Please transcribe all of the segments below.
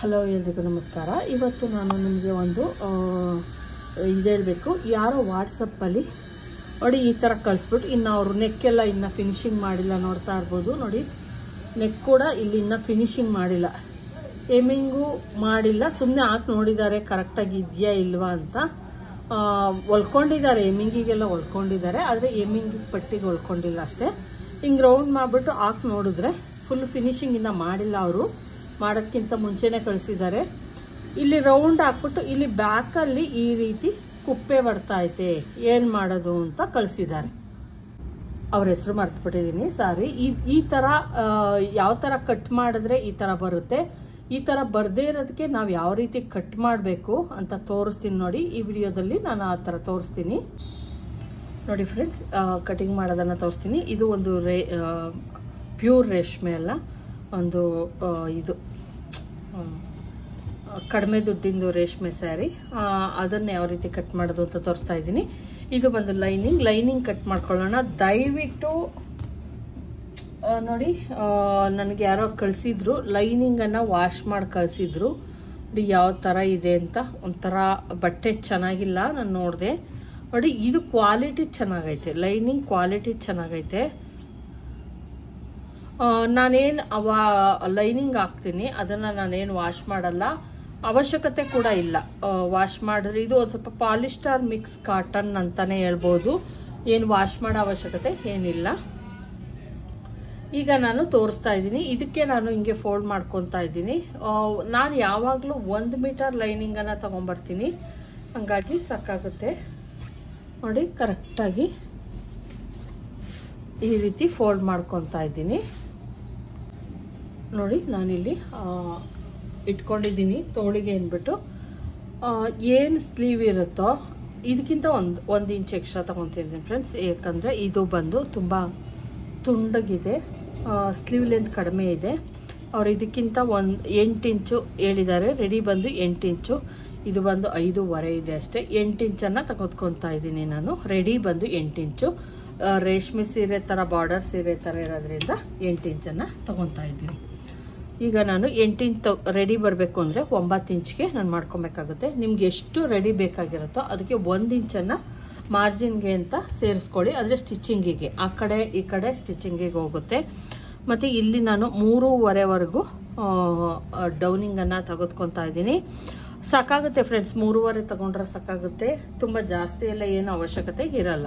hello ಎಲ್ರಿಗೂ ನಮಸ್ಕಾರ ಇವತ್ತು ನಾನು ನಿಮಗೆ ಒಂದು ಇದು ಹೇಳಬೇಕು ಯಾರೋ ವಾಟ್ಸಪ್ಪಲ್ಲಿ ನೋಡಿ ಈ ಥರ ಕಳಿಸ್ಬಿಟ್ಟು ಇನ್ನು ಅವರು ನೆಕ್ಕೆಲ್ಲ ಇನ್ನು ಫಿನಿಶಿಂಗ್ ಮಾಡಿಲ್ಲ ನೋಡ್ತಾ ಇರ್ಬೋದು ನೋಡಿ ನೆಕ್ ಕೂಡ ಇಲ್ಲಿ ಇನ್ನು ಫಿನಿಶಿಂಗ್ ಮಾಡಿಲ್ಲ ಎಮಿಂಗು ಮಾಡಿಲ್ಲ ಸುಮ್ಮನೆ ಹಾಕಿ ನೋಡಿದ್ದಾರೆ ಕರೆಕ್ಟಾಗಿ ಇದೆಯಾ ಇಲ್ವಾ ಅಂತ ಆ, ಹೊಲ್ಕೊಂಡಿದ್ದಾರೆ ಎಮ್ಮಿಂಗಿಗೆಲ್ಲ ಹೊಲ್ಕೊಂಡಿದ್ದಾರೆ ಆದರೆ ಎಮ್ಮಿಂಗ್ ಪಟ್ಟಿಗೆ ಹೊಲ್ಕೊಂಡಿಲ್ಲ ಅಷ್ಟೇ ಹಿಂಗೆ ರೌಂಡ್ ಮಾಡಿಬಿಟ್ಟು ಹಾಕಿ ನೋಡಿದ್ರೆ ಫುಲ್ ಫಿನಿಶಿಂಗ್ ಇನ್ನ ಮಾಡಿಲ್ಲ ಅವರು ಮಾಡೋದ್ಕಿಂತ ಮುಂಚೆನೆ ಕಳಿಸಿದ್ದಾರೆ ಇಲ್ಲಿ ರೌಂಡ್ ಹಾಕ್ಬಿಟ್ಟು ಇಲ್ಲಿ ಬ್ಯಾಕಲ್ಲಿ ಈ ರೀತಿ ಕುಪ್ಪೆ ಬರ್ತಾ ಐತೆ ಏನು ಮಾಡೋದು ಅಂತ ಕಳಿಸಿದ್ದಾರೆ ಅವ್ರ ಹೆಸರು ಮರ್ತ್ಬಿಟ್ಟಿದ್ದೀನಿ ಸಾರಿ ಈ ಈ ಥರ ಯಾವ ಥರ ಕಟ್ ಮಾಡಿದ್ರೆ ಈ ಥರ ಬರುತ್ತೆ ಈ ಥರ ಬರದೇ ಇರೋದಕ್ಕೆ ನಾವು ಯಾವ ರೀತಿ ಕಟ್ ಮಾಡಬೇಕು ಅಂತ ತೋರಿಸ್ತೀನಿ ನೋಡಿ ಈ ವಿಡಿಯೋದಲ್ಲಿ ನಾನು ಆ ಥರ ತೋರಿಸ್ತೀನಿ ನೋಡಿ ಫ್ರೆಂಡ್ಸ್ ಕಟಿಂಗ್ ಮಾಡೋದನ್ನು ತೋರಿಸ್ತೀನಿ ಇದು ಒಂದು ರೇ ಪ್ಯೂರ್ ರೇಷ್ಮೆ ಅಲ್ಲ ಒಂದು ಆ, ಇದು ಆ, ಕಡಿಮೆ ದುಡ್ಡಿಂದು ರೇಷ್ಮೆ ಸ್ಯಾರಿ ಅದನ್ನ ಯಾವ ರೀತಿ ಕಟ್ ಮಾಡೋದು ಅಂತ ತೋರಿಸ್ತಾ ಇದ್ದೀನಿ ಇದು ಬಂದು ಲೈನಿಂಗ್ ಲೈನಿಂಗ್ ಕಟ್ ಮಾಡ್ಕೊಳ್ಳೋಣ ದಯವಿಟ್ಟು ಆ, ನೋಡಿ ನನಗೆ ಯಾರೋ ಕಳಿಸಿದ್ರು ಲೈನಿಂಗನ್ನು ವಾಶ್ ಮಾಡಿ ಕಳಿಸಿದ್ರು ನೋಡಿ ಯಾವ ಥರ ಇದೆ ಅಂತ ಒಂಥರ ಬಟ್ಟೆ ಚೆನ್ನಾಗಿಲ್ಲ ನಾನು ನೋಡಿದೆ ನೋಡಿ ಇದು ಕ್ವಾಲಿಟಿ ಚೆನ್ನಾಗೈತೆ ಲೈನಿಂಗ್ ಕ್ವಾಲಿಟಿ ಚೆನ್ನಾಗೈತೆ ಆ, ನಾನೇನು ಅವ ಲೈನಿಂಗ್ ಹಾಕ್ತೀನಿ ಅದನ್ನು ನಾನೇನು ವಾಶ್ ಮಾಡಲ್ಲ ಅವಶ್ಯಕತೆ ಕೂಡ ಇಲ್ಲ ವಾಶ್ ಮಾಡಿದ್ರೆ ಇದು ಒಂದು ಸ್ವಲ್ಪ ಪಾಲಿಸ್ಟರ್ ಮಿಕ್ಸ್ ಕಾಟನ್ ಅಂತಾನೆ ಹೇಳ್ಬೋದು ಏನು ವಾಶ್ ಮಾಡೋ ಅವಶ್ಯಕತೆ ಏನಿಲ್ಲ ಈಗ ನಾನು ತೋರಿಸ್ತಾ ಇದ್ದೀನಿ ಇದಕ್ಕೆ ನಾನು ಹಿಂಗೆ ಫೋಲ್ಡ್ ಮಾಡ್ಕೊತಾ ಇದ್ದೀನಿ ನಾನು ಯಾವಾಗಲೂ ಒಂದು ಮೀಟರ್ ಲೈನಿಂಗನ್ನು ತಗೊಂಬರ್ತೀನಿ ಹಂಗಾಗಿ ಸಾಕಾಗುತ್ತೆ ನೋಡಿ ಕರೆಕ್ಟಾಗಿ ಈ ರೀತಿ ಫೋಲ್ಡ್ ಮಾಡ್ಕೊತಾ ಇದ್ದೀನಿ ನೋಡಿ ನಾನಿಲ್ಲಿ ಆ, ಇಟ್ಕೊಂಡಿದ್ದೀನಿ ತೋಳಿಗೆ ಅಂದ್ಬಿಟ್ಟು ಏನು ಸ್ಲೀವ್ ಇರುತ್ತೋ ಇದಕ್ಕಿಂತ ಒಂದು ಒಂದು ಇಂಚ್ ಎಕ್ಸ್ಟ್ರಾ ತಗೊತಿದ್ದೀನಿ ಫ್ರೆಂಡ್ಸ್ ಯಾಕಂದರೆ ಇದು ಬಂದು ತುಂಬ ತುಂಡಗಿದೆ ಸ್ಲೀವ್ ಲೆಂತ್ ಕಡಿಮೆ ಇದೆ ಅವ್ರು ಇದಕ್ಕಿಂತ ಒಂದು ಎಂಟು ಇಂಚು ಹೇಳಿದ್ದಾರೆ ರೆಡಿ ಬಂದು ಎಂಟು ಇಂಚು ಇದು ಬಂದು ಐದೂವರೆ ಇದೆ ಅಷ್ಟೇ ಎಂಟು ಇಂಚನ್ನು ತಗೊತ್ಕೊತಾ ಇದ್ದೀನಿ ನಾನು ರೆಡಿ ಬಂದು ಎಂಟು ಇಂಚು ಆ, ರೇಷ್ಮೆ ಸೀರೆ ಥರ ಬಾರ್ಡರ್ ಸೀರೆ ಥರ ಇರೋದ್ರಿಂದ ಎಂಟು ಇಂಚನ್ನು ತಗೊತಾ ಇದ್ದೀನಿ ಈಗ ನಾನು ಎಂಟು ಇಂಚ್ ರೆಡಿ ಬರಬೇಕು ಅಂದರೆ ಒಂಬತ್ತು ಇಂಚ್ಗೆ ನಾನು ಮಾಡ್ಕೊಬೇಕಾಗುತ್ತೆ ನಿಮ್ಗೆ ಎಷ್ಟು ರೆಡಿ ಬೇಕಾಗಿರುತ್ತೋ ಅದಕ್ಕೆ ಒಂದು ಇಂಚನ್ನು ಮಾರ್ಜಿನ್ಗೆ ಅಂತ ಸೇರಿಸ್ಕೊಳ್ಳಿ ಅಂದರೆ ಸ್ಟಿಚಿಂಗಿಗೆ ಆ ಕಡೆ ಈ ಕಡೆ ಸ್ಟಿಚಿಂಗಿಗೆ ಹೋಗುತ್ತೆ ಮತ್ತು ಇಲ್ಲಿ ನಾನು ಮೂರುವರೆವರೆಗೂ ಡೌನಿಂಗನ್ನು ತೆಗೆದುಕೊತಾ ಇದ್ದೀನಿ ಸಾಕಾಗುತ್ತೆ ಫ್ರೆಂಡ್ಸ್ ಮೂರುವರೆ ತಗೊಂಡ್ರೆ ಸಾಕಾಗುತ್ತೆ ತುಂಬ ಜಾಸ್ತಿ ಎಲ್ಲ ಏನು ಅವಶ್ಯಕತೆ ಇರಲ್ಲ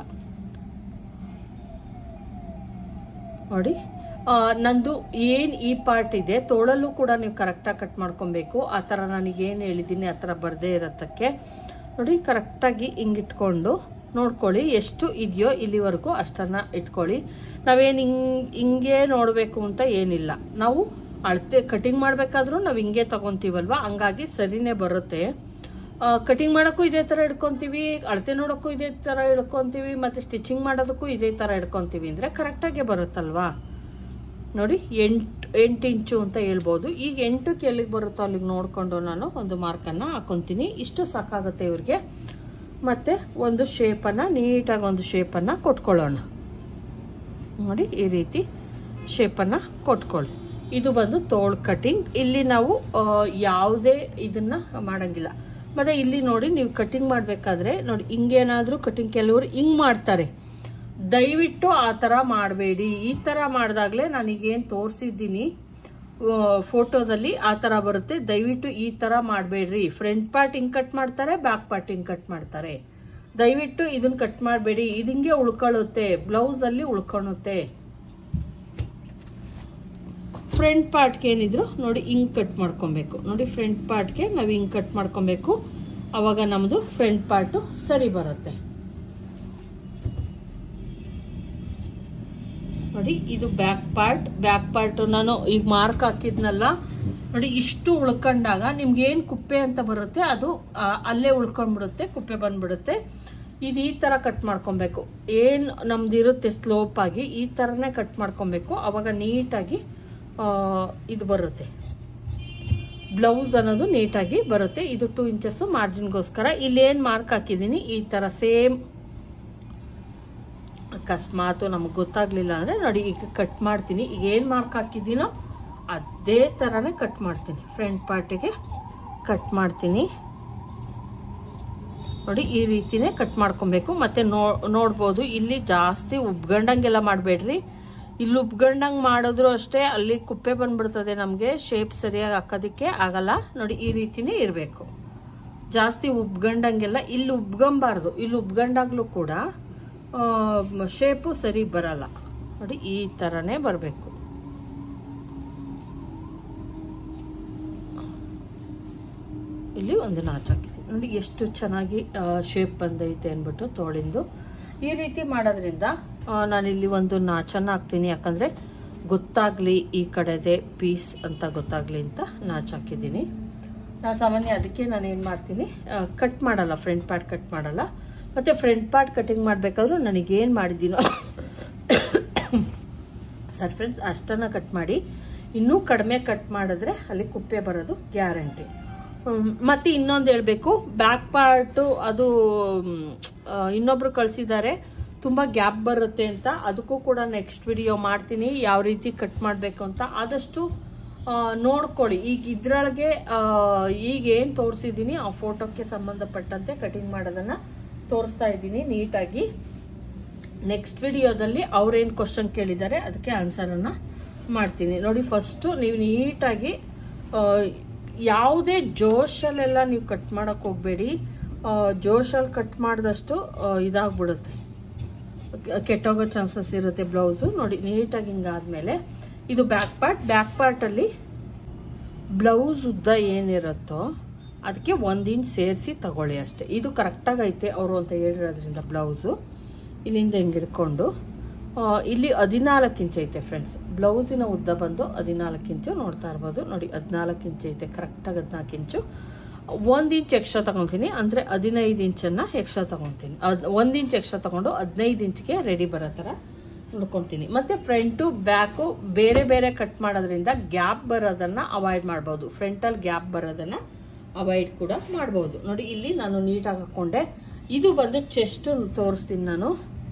ನೋಡಿ ಆ, ನಂದು ಏನು ಈ ಪಾರ್ಟ್ ಇದೆ ತೋಳಲ್ಲೂ ಕೂಡ ನೀವು ಕರೆಕ್ಟಾಗಿ ಕಟ್ ಮಾಡ್ಕೊಬೇಕು ಆ ಥರ ನನಗೇನು ಹೇಳಿದ್ದೀನಿ ಆ ಥರ ಬರದೇ ಇರೋದಕ್ಕೆ ನೋಡಿ ಕರೆಕ್ಟಾಗಿ ಹಿಂಗೆ ಇಟ್ಕೊಂಡು ನೋಡ್ಕೊಳ್ಳಿ ಎಷ್ಟು ಇದೆಯೋ ಇಲ್ಲಿವರೆಗೂ ಅಷ್ಟನ್ನು ಇಟ್ಕೊಳ್ಳಿ ನಾವೇನು ಹಿಂಗೆ ಹಿಂಗೆ ನೋಡಬೇಕು ಅಂತ ಏನಿಲ್ಲ ನಾವು ಅಳತೆ ಕಟಿಂಗ್ ಮಾಡಬೇಕಾದ್ರೂ ನಾವು ಹಿಂಗೆ ತಗೊತೀವಲ್ವ ಹಂಗಾಗಿ ಸರಿನೇ ಬರುತ್ತೆ ಕಟಿಂಗ್ ಮಾಡೋಕ್ಕೂ ಇದೇ ಥರ ಹಿಡ್ಕೊತೀವಿ ಅಳತೆ ನೋಡೋಕ್ಕೂ ಇದೇ ಥರ ಹಿಡ್ಕೊತೀವಿ ಮತ್ತು ಸ್ಟಿಚಿಂಗ್ ಮಾಡೋದಕ್ಕೂ ಇದೇ ಥರ ಹಿಡ್ಕೊತೀವಿ ಅಂದರೆ ಕರೆಕ್ಟಾಗೆ ಬರುತ್ತಲ್ವಾ ನೋಡಿ ಎಂಟು ಎಂಟು ಇಂಚು ಅಂತ ಹೇಳ್ಬೋದು ಈಗ ಎಂಟಕ್ಕೆ ಎಲ್ಲಿಗೆ ಬರುತ್ತೋ ಅಲ್ಲಿಗೆ ನೋಡಿಕೊಂಡು ನಾನು ಒಂದು ಮಾರ್ಕನ್ನು ಹಾಕೊತೀನಿ ಇಷ್ಟು ಸಾಕಾಗುತ್ತೆ ಇವ್ರಿಗೆ ಮತ್ತು ಒಂದು ಶೇಪನ್ನು ನೀಟಾಗಿ ಒಂದು ಶೇಪನ್ನು ಕೊಟ್ಕೊಳ್ಳೋಣ ನೋಡಿ ಈ ರೀತಿ ಶೇಪನ್ನು ಕೊಟ್ಕೊಳ್ಳಿ ಇದು ಬಂದು ತೋಳ್ ಕಟಿಂಗ್ ಇಲ್ಲಿ ನಾವು ಆ, ಯಾವುದೇ ಇದನ್ನ ಮಾಡಂಗಿಲ್ಲ ಮತ್ತೆ ಇಲ್ಲಿ ನೋಡಿ ನೀವು ಕಟಿಂಗ್ ಮಾಡಬೇಕಾದ್ರೆ ನೋಡಿ ಹಿಂಗೇನಾದ್ರೂ ಕಟಿಂಗ್ ಕೆಲವರು ಹಿಂಗ್ ಮಾಡ್ತಾರೆ ದಯವಿಟ್ಟು ಆ ಥರ ಮಾಡಬೇಡಿ ಈ ಥರ ಮಾಡಿದಾಗಲೇ ನಾನೀಗೇನು ತೋರಿಸಿದ್ದೀನಿ ಫೋಟೋದಲ್ಲಿ ಆ ಥರ ಬರುತ್ತೆ ದಯವಿಟ್ಟು ಈ ಥರ ಮಾಡಬೇಡ್ರಿ ಫ್ರಂಟ್ ಪಾರ್ಟ್ ಹಿಂಗೆ ಕಟ್ ಮಾಡ್ತಾರೆ ಬ್ಯಾಕ್ ಪಾರ್ಟ್ ಹಿಂಗೆ ಕಟ್ ಮಾಡ್ತಾರೆ ದಯವಿಟ್ಟು ಇದನ್ನ ಕಟ್ ಮಾಡಬೇಡಿ ಇದು ಹಿಂಗೆ ಉಳ್ಕೊಳ್ಳುತ್ತೆ ಬ್ಲೌಸಲ್ಲಿ ಉಳ್ಕೊಳುತ್ತೆ ಫ್ರಂಟ್ ಪಾರ್ಟ್ಗೆ ಏನಿದ್ರು ನೋಡಿ ಹಿಂಗ್ ಕಟ್ ಮಾಡ್ಕೊಬೇಕು ನೋಡಿ ಫ್ರಂಟ್ ಪಾರ್ಟ್ಗೆ ನಾವು ಹಿಂಗ್ ಕಟ್ ಮಾಡ್ಕೊಬೇಕು ಅವಾಗ ನಮ್ಮದು ಫ್ರಂಟ್ ಪಾರ್ಟು ಸರಿ ಬರುತ್ತೆ ನೋಡಿ ಇದು ಬ್ಯಾಕ್ ಪಾರ್ಟ್ ಬ್ಯಾಕ್ ಪಾರ್ಟ್ ನಾನು ಈಗ ಮಾರ್ಕ್ ಹಾಕಿದ್ನಲ್ಲ ನೋಡಿ ಇಷ್ಟು ಉಳ್ಕೊಂಡಾಗ ನಿಮ್ಗೆ ಏನ್ ಕುಪ್ಪೆ ಅಂತ ಬರುತ್ತೆ ಅದು ಆ, ಅಲ್ಲೇ ಉಳ್ಕೊಂಡ್ಬಿಡುತ್ತೆ ಕುಪ್ಪೆ ಬಂದ್ಬಿಡುತ್ತೆ ಇದು ಈ ತರ ಕಟ್ ಮಾಡ್ಕೊಬೇಕು ಏನ್ ನಮ್ದು ಇರುತ್ತೆ ಸ್ಲೋಪ್ ಆಗಿ ಈ ತರನೇ ಕಟ್ ಮಾಡ್ಕೊಬೇಕು ಅವಾಗ ನೀಟಾಗಿ ಆ, ಇದು ಬರುತ್ತೆ ಬ್ಲೌಸ್ ಅನ್ನೋದು ನೀಟಾಗಿ ಬರುತ್ತೆ ಇದು ಟೂ ಇಂಚಸ್ ಮಾರ್ಜಿನ್ಗೋಸ್ಕರ ಇಲ್ಲೇನ್ ಮಾರ್ಕ್ ಹಾಕಿದ್ದೀನಿ ಈ ತರ ಸೇಮ್ ಅಕಸ್ಮಾತು ನಮಗೆ ಗೊತ್ತಾಗ್ಲಿಲ್ಲ ಅಂದ್ರೆ ನೋಡಿ ಈಗ ಕಟ್ ಮಾಡ್ತೀನಿ ಈಗ ಏನ್ ಮಾರ್ಕ್ ಹಾಕಿದ್ದೀನೋ ಅದೇ ಥರನೇ ಕಟ್ ಮಾಡ್ತೀನಿ ಫ್ರಂಟ್ ಪಾರ್ಟಿಗೆ ಕಟ್ ಮಾಡ್ತೀನಿ ನೋಡಿ ಈ ರೀತಿನೇ ಕಟ್ ಮಾಡ್ಕೊಬೇಕು ಮತ್ತೆ ನೋ ನೋಡ್ಬೋದು ಇಲ್ಲಿ ಜಾಸ್ತಿ ಉಬ್ಗಂಡಂಗೆಲ್ಲ ಮಾಡಬೇಡ್ರಿ ಇಲ್ಲಿ ಉಬ್ಗಂಡಂಗೆ ಮಾಡಿದ್ರು ಅಷ್ಟೇ ಅಲ್ಲಿ ಕುಪ್ಪೆ ಬಂದ್ಬಿಡ್ತದೆ ನಮಗೆ ಶೇಪ್ ಸರಿಯಾಗಿ ಹಾಕೋದಕ್ಕೆ ಆಗಲ್ಲ ನೋಡಿ ಈ ರೀತಿನೇ ಇರಬೇಕು ಜಾಸ್ತಿ ಉಬ್ಗಂಡಂಗೆಲ್ಲ ಇಲ್ಲಿ ಉಬ್ಗಂಬಾರ್ದು ಇಲ್ಲಿ ಉಬ್ಗಂಡಾಗ್ಲೂ ಕೂಡ ಶೇಪು ಸರಿ ಬರಲ್ಲ ನೋಡಿ ಈ ಥರನೇ ಬರಬೇಕು ಇಲ್ಲಿ ಒಂದು ನಾಚ್ ಹಾಕಿದ್ದೀನಿ ನೋಡಿ ಎಷ್ಟು ಚೆನ್ನಾಗಿ ಶೇಪ್ ಬಂದೈತೆ ಅಂದ್ಬಿಟ್ಟು ತೋಳಿಂದು ಈ ರೀತಿ ಮಾಡೋದ್ರಿಂದ ಆ, ನಾನಿಲ್ಲಿ ಒಂದು ನಾಚನ್ನು ಹಾಕ್ತೀನಿ ಯಾಕಂದರೆ ಗೊತ್ತಾಗಲಿ ಈ ಕಡೆದೆ ಪೀಸ್ ಅಂತ ಗೊತ್ತಾಗಲಿ ಅಂತ ನಾಚ್ ಹಾಕಿದ್ದೀನಿ ನಾನು ಸಾಮಾನ್ಯ ಅದಕ್ಕೆ ನಾನು ಏನು ಮಾಡ್ತೀನಿ ಕಟ್ ಮಾಡಲ್ಲ ಫ್ರಂಟ್ ಪಾರ್ಟ್ ಕಟ್ ಮಾಡಲ್ಲ ಮತ್ತು ಫ್ರಂಟ್ ಪಾರ್ಟ್ ಕಟಿಂಗ್ ಮಾಡಬೇಕಾದ್ರೂ ನನಗೇನು ಮಾಡಿದ್ದೀನೋ ಸರ್ ಫ್ರೆಂಡ್ಸ್ ಅಷ್ಟನ್ನು ಕಟ್ ಮಾಡಿ ಇನ್ನೂ ಕಡಿಮೆ ಕಟ್ ಮಾಡಿದ್ರೆ ಅಲ್ಲಿ ಕುಪ್ಪೆ ಬರೋದು ಗ್ಯಾರಂಟಿ ಮತ್ತೆ ಇನ್ನೊಂದು ಹೇಳಬೇಕು ಬ್ಯಾಕ್ ಪಾರ್ಟು ಅದು ಮ್, ಆ, ಇನ್ನೊಬ್ರು ಕಳಿಸಿದ್ದಾರೆ ತುಂಬ ಗ್ಯಾಪ್ ಬರುತ್ತೆ ಅಂತ ಅದಕ್ಕೂ ಕೂಡ ನೆಕ್ಸ್ಟ್ ವಿಡಿಯೋ ಮಾಡ್ತೀನಿ ಯಾವ ರೀತಿ ಕಟ್ ಮಾಡಬೇಕು ಅಂತ ಆದಷ್ಟು ಆ, ನೋಡ್ಕೊಳ್ಳಿ ಈಗ ಇದ್ರೊಳಗೆ ಆ, ಈಗ ಏನು ತೋರಿಸಿದ್ದೀನಿ ಆ ಫೋಟೋಕ್ಕೆ ಸಂಬಂಧಪಟ್ಟಂತೆ ಕಟಿಂಗ್ ಮಾಡೋದನ್ನ ತೋರಿಸ್ತಾ ಇದ್ದೀನಿ ನೀಟಾಗಿ ನೆಕ್ಸ್ಟ್ ವಿಡಿಯೋದಲ್ಲಿ ಅವ್ರೇನು ಕ್ವಶನ್ ಕೇಳಿದ್ದಾರೆ ಅದಕ್ಕೆ ಆನ್ಸರನ್ನು ಮಾಡ್ತೀನಿ ನೋಡಿ ಫಸ್ಟು ನೀವು ನೀಟಾಗಿ ಆ, ಯಾವುದೇ ಜೋಶಲ್ಲೆಲ್ಲ ನೀವು ಕಟ್ ಮಾಡೋಕೆ ಹೋಗಬೇಡಿ ಜೋಶಲ್ಲಿ ಕಟ್ ಮಾಡಿದಷ್ಟು ಆ, ಇದಾಗ್ಬಿಡುತ್ತೆ ಕೆಟ್ಟೋಗೋ ಚಾನ್ಸಸ್ ಇರುತ್ತೆ ಬ್ಲೌಸು ನೋಡಿ ನೀಟಾಗಿ ಹಿಂಗಾದ್ಮೇಲೆ ಇದು ಬ್ಯಾಕ್ ಪಾರ್ಟ್ ಬ್ಯಾಕ್ ಪಾರ್ಟಲ್ಲಿ ಬ್ಲೌಸ್ ಉದ್ದ ಏನಿರುತ್ತೋ ಅದಕ್ಕೆ ಒಂದು ಇಂಚ್ ಸೇರಿಸಿ ತಗೊಳ್ಳಿ ಅಷ್ಟೇ ಇದು ಕರೆಕ್ಟಾಗಿ ಐತೆ ಅವರು ಅಂತ ಹೇಳಿರೋದ್ರಿಂದ ಬ್ಲೌಸು ಇಲ್ಲಿಂದ ಹಿಂಗೆ ಹಿಡ್ಕೊಂಡು ಆ, ಇಲ್ಲಿ ಹದಿನಾಲ್ಕು ಇಂಚ್ ಐತೆ ಫ್ರೆಂಡ್ಸ್ ಬ್ಲೌಸಿನ ಉದ್ದ ಬಂದು ಹದಿನಾಲ್ಕು ಇಂಚು ನೋಡ್ತಾ ಇರ್ಬೋದು ನೋಡಿ ಹದಿನಾಲ್ಕು ಇಂಚ್ ಐತೆ ಕರೆಕ್ಟಾಗಿ ಹದಿನಾಲ್ಕು ಇಂಚು ಒಂದು ಇಂಚ್ ಎಕ್ಸ್ಟ್ರಾ ತಗೊತೀನಿ ಅಂದರೆ ಹದಿನೈದು ಇಂಚನ್ನು ಎಕ್ಸ್ಟ್ರಾ ತಗೊತೀನಿ ಅದು ಒಂದು ಇಂಚ್ ಎಕ್ಸ್ಟ್ರಾ ತಗೊಂಡು ಹದಿನೈದು ಇಂಚ್ಗೆ ರೆಡಿ ಬರೋ ಥರ ನೋಡ್ಕೊತೀನಿ ಮತ್ತೆ ಫ್ರಂಟು ಬ್ಯಾಕು ಬೇರೆ ಬೇರೆ ಕಟ್ ಮಾಡೋದ್ರಿಂದ ಗ್ಯಾಪ್ ಬರೋದನ್ನ ಅವಾಯ್ಡ್ ಮಾಡ್ಬೋದು ಫ್ರಂಟಲ್ಲಿ ಗ್ಯಾಪ್ ಬರೋದನ್ನ ಅವಾಯ್ಡ್ ಕೂಡ ಮಾಡ್ಬೋದು ನೋಡಿ ಇಲ್ಲಿ ನಾನು ನೀಟಾಗಿ ಹಾಕೊಂಡೆ ಇದು ಬಂದು ಚೆಸ್ಟ್ ತೋರಿಸ್ತೀನಿ ನಾನು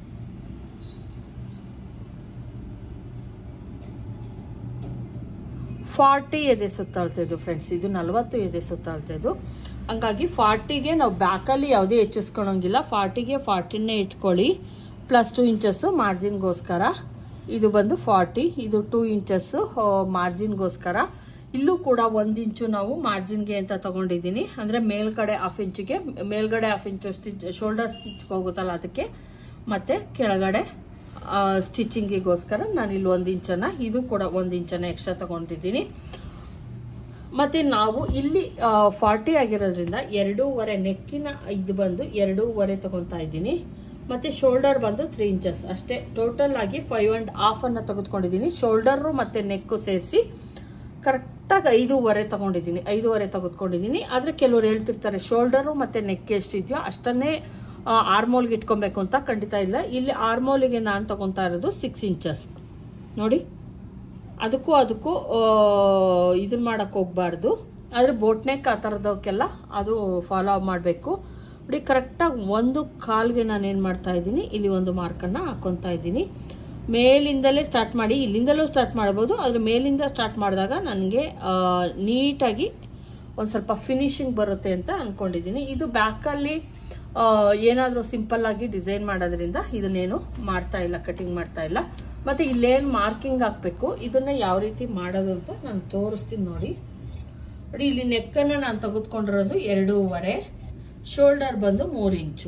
ಫಾರ್ಟಿ ಎದೆ ಸುತ್ತಾಳ್ತಿದ್ದು ಫ್ರೆಂಡ್ಸ್ ಇದು ನಲವತ್ತು ಎದೆ ಸುತ್ತಾಳ್ತಿದ್ದು ಹಂಗಾಗಿ ಫಾರ್ಟಿಗೆ ನಾವು ಬ್ಯಾಕಲ್ಲಿ ಯಾವುದೇ ಹೆಚ್ಚಿಸ್ಕೊಳಂಗಿಲ್ಲ ಫಾರ್ಟಿಗೆ ಫಾರ್ಟಿನೇ ಇಟ್ಕೊಳ್ಳಿ ಪ್ಲಸ್ ಟು ಇಂಚಸ್ಸು ಮಾರ್ಜಿನ್ಗೋಸ್ಕರ ಇದು ಬಂದು ಫಾರ್ಟಿ ಇದು ಟೂ ಇಂಚಸ್ಸು ಮಾರ್ಜಿನ್ಗೋಸ್ಕರ ಇಲ್ಲೂ ಕೂಡ ಒಂದು ಇಂಚು ನಾವು ಮಾರ್ಜಿನ್ಗೆ ಅಂತ ತಗೊಂಡಿದ್ದೀನಿ ಅಂದರೆ ಮೇಲ್ಗಡೆ ಹಾಫ್ ಇಂಚಿಗೆ ಮೇಲ್ಗಡೆ half inch stitch shoulder stitch ಹೋಗುತ್ತಲ್ಲ ಅದಕ್ಕೆ ಮತ್ತೆ ಕೆಳಗಡೆ ಸ್ಟಿಚಿಂಗಿಗೋಸ್ಕರ ನಾನು ಇಲ್ಲಿ ಒಂದು ಇಂಚನ್ನ ಇದು ಕೂಡ ಒಂದು ಇಂಚನ್ನ ಎಕ್ಸ್ಟ್ರಾ ತಗೊಂಡಿದ್ದೀನಿ ಮತ್ತೆ ನಾವು ಇಲ್ಲಿ ಫಾರ್ಟಿ ಆಗಿರೋದ್ರಿಂದ ಎರಡೂವರೆ ನೆಕ್ಕಿನ ಇದು ಬಂದು ಎರಡೂವರೆ ತಗೊಂತಾ ಇದ್ದೀನಿ ಮತ್ತೆ ಶೋಲ್ಡರ್ ಬಂದು ತ್ರೀ ಇಂಚಸ್ ಅಷ್ಟೇ ಟೋಟಲ್ ಆಗಿ ಫೈವ್ ಅಂಡ್ ಹಾಫ್ ಅನ್ನ ತೆಗೆದುಕೊಂಡಿದ್ದೀನಿ ಶೋಲ್ಡರ್ ಮತ್ತೆ ನೆಕ್ಕು ಸೇರಿಸಿ ಕರೆಕ್ಟಾಗಿ ಐದೂವರೆ ತಗೊಂಡಿದ್ದೀನಿ ಐದೂವರೆ ತೆಗೆದುಕೊಂಡಿದ್ದೀನಿ ಆದರೆ ಕೆಲವರು ಹೇಳ್ತಿರ್ತಾರೆ ಶೋಲ್ಡರು ಮತ್ತೆ ನೆಕ್ ಎಷ್ಟಿದೆಯೋ ಅಷ್ಟನ್ನೇ ಆರ್ಮೋಲ್ಗೆ ಇಟ್ಕೊಬೇಕು ಅಂತ ಖಂಡಿತ ಇಲ್ಲ ಇಲ್ಲಿ ಆರ್ಮೋಲಿಗೆ ನಾನು ತಗೊತಾ ಇರೋದು ಸಿಕ್ಸ್ ಇಂಚಸ್ ನೋಡಿ ಅದಕ್ಕೂ ಅದಕ್ಕೂ ಇದನ್ನ ಮಾಡಕ್ಕೆ ಹೋಗ್ಬಾರ್ದು ಆದರೆ ಬೋಟ್ನೆಕ್ ಆ ಥರದವಕ್ಕೆಲ್ಲ ಅದು ಫಾಲೋ ಮಾಡಬೇಕು ನೋಡಿ ಕರೆಕ್ಟಾಗಿ ಒಂದು ಕಾಲ್ಗೆ ನಾನು ಏನು ಮಾಡ್ತಾ ಇದ್ದೀನಿ ಇಲ್ಲಿ ಒಂದು ಮಾರ್ಕನ್ನು ಹಾಕೊತಾ ಇದ್ದೀನಿ ಮೇಲಿಂದಲೇ ಸ್ಟಾರ್ಟ್ ಮಾಡಿ ಇಲ್ಲಿಂದಲೂ ಸ್ಟಾರ್ಟ್ ಮಾಡ್ಬೋದು ಅದ್ರ ಮೇಲಿಂದ ಸ್ಟಾರ್ಟ್ ಮಾಡಿದಾಗ ನನಗೆ ನೀಟಾಗಿ ಒಂದು ಸ್ವಲ್ಪ ಫಿನಿಶಿಂಗ್ ಬರುತ್ತೆ ಅಂತ ಅಂದ್ಕೊಂಡಿದ್ದೀನಿ ಇದು ಬ್ಯಾಕಲ್ಲಿ ಏನಾದರೂ ಸಿಂಪಲ್ ಆಗಿ ಡಿಸೈನ್ ಮಾಡೋದ್ರಿಂದ ಇದನ್ನೇನು ಮಾಡ್ತಾ ಇಲ್ಲ ಕಟಿಂಗ್ ಮಾಡ್ತಾ ಇಲ್ಲ ಮತ್ತೆ ಇಲ್ಲೇನು ಮಾರ್ಕಿಂಗ್ ಹಾಕಬೇಕು ಇದನ್ನ ಯಾವ ರೀತಿ ಮಾಡೋದು ಅಂತ ನಾನು ತೋರಿಸ್ತೀನಿ ನೋಡಿ ನೋಡಿ ಇಲ್ಲಿ ನೆಕ್ಕನ್ನು ನಾನು ತೆಗೆದುಕೊಂಡಿರೋದು ಎರಡೂವರೆ ಶೋಲ್ಡರ್ ಬಂದು ಮೂರು ಇಂಚು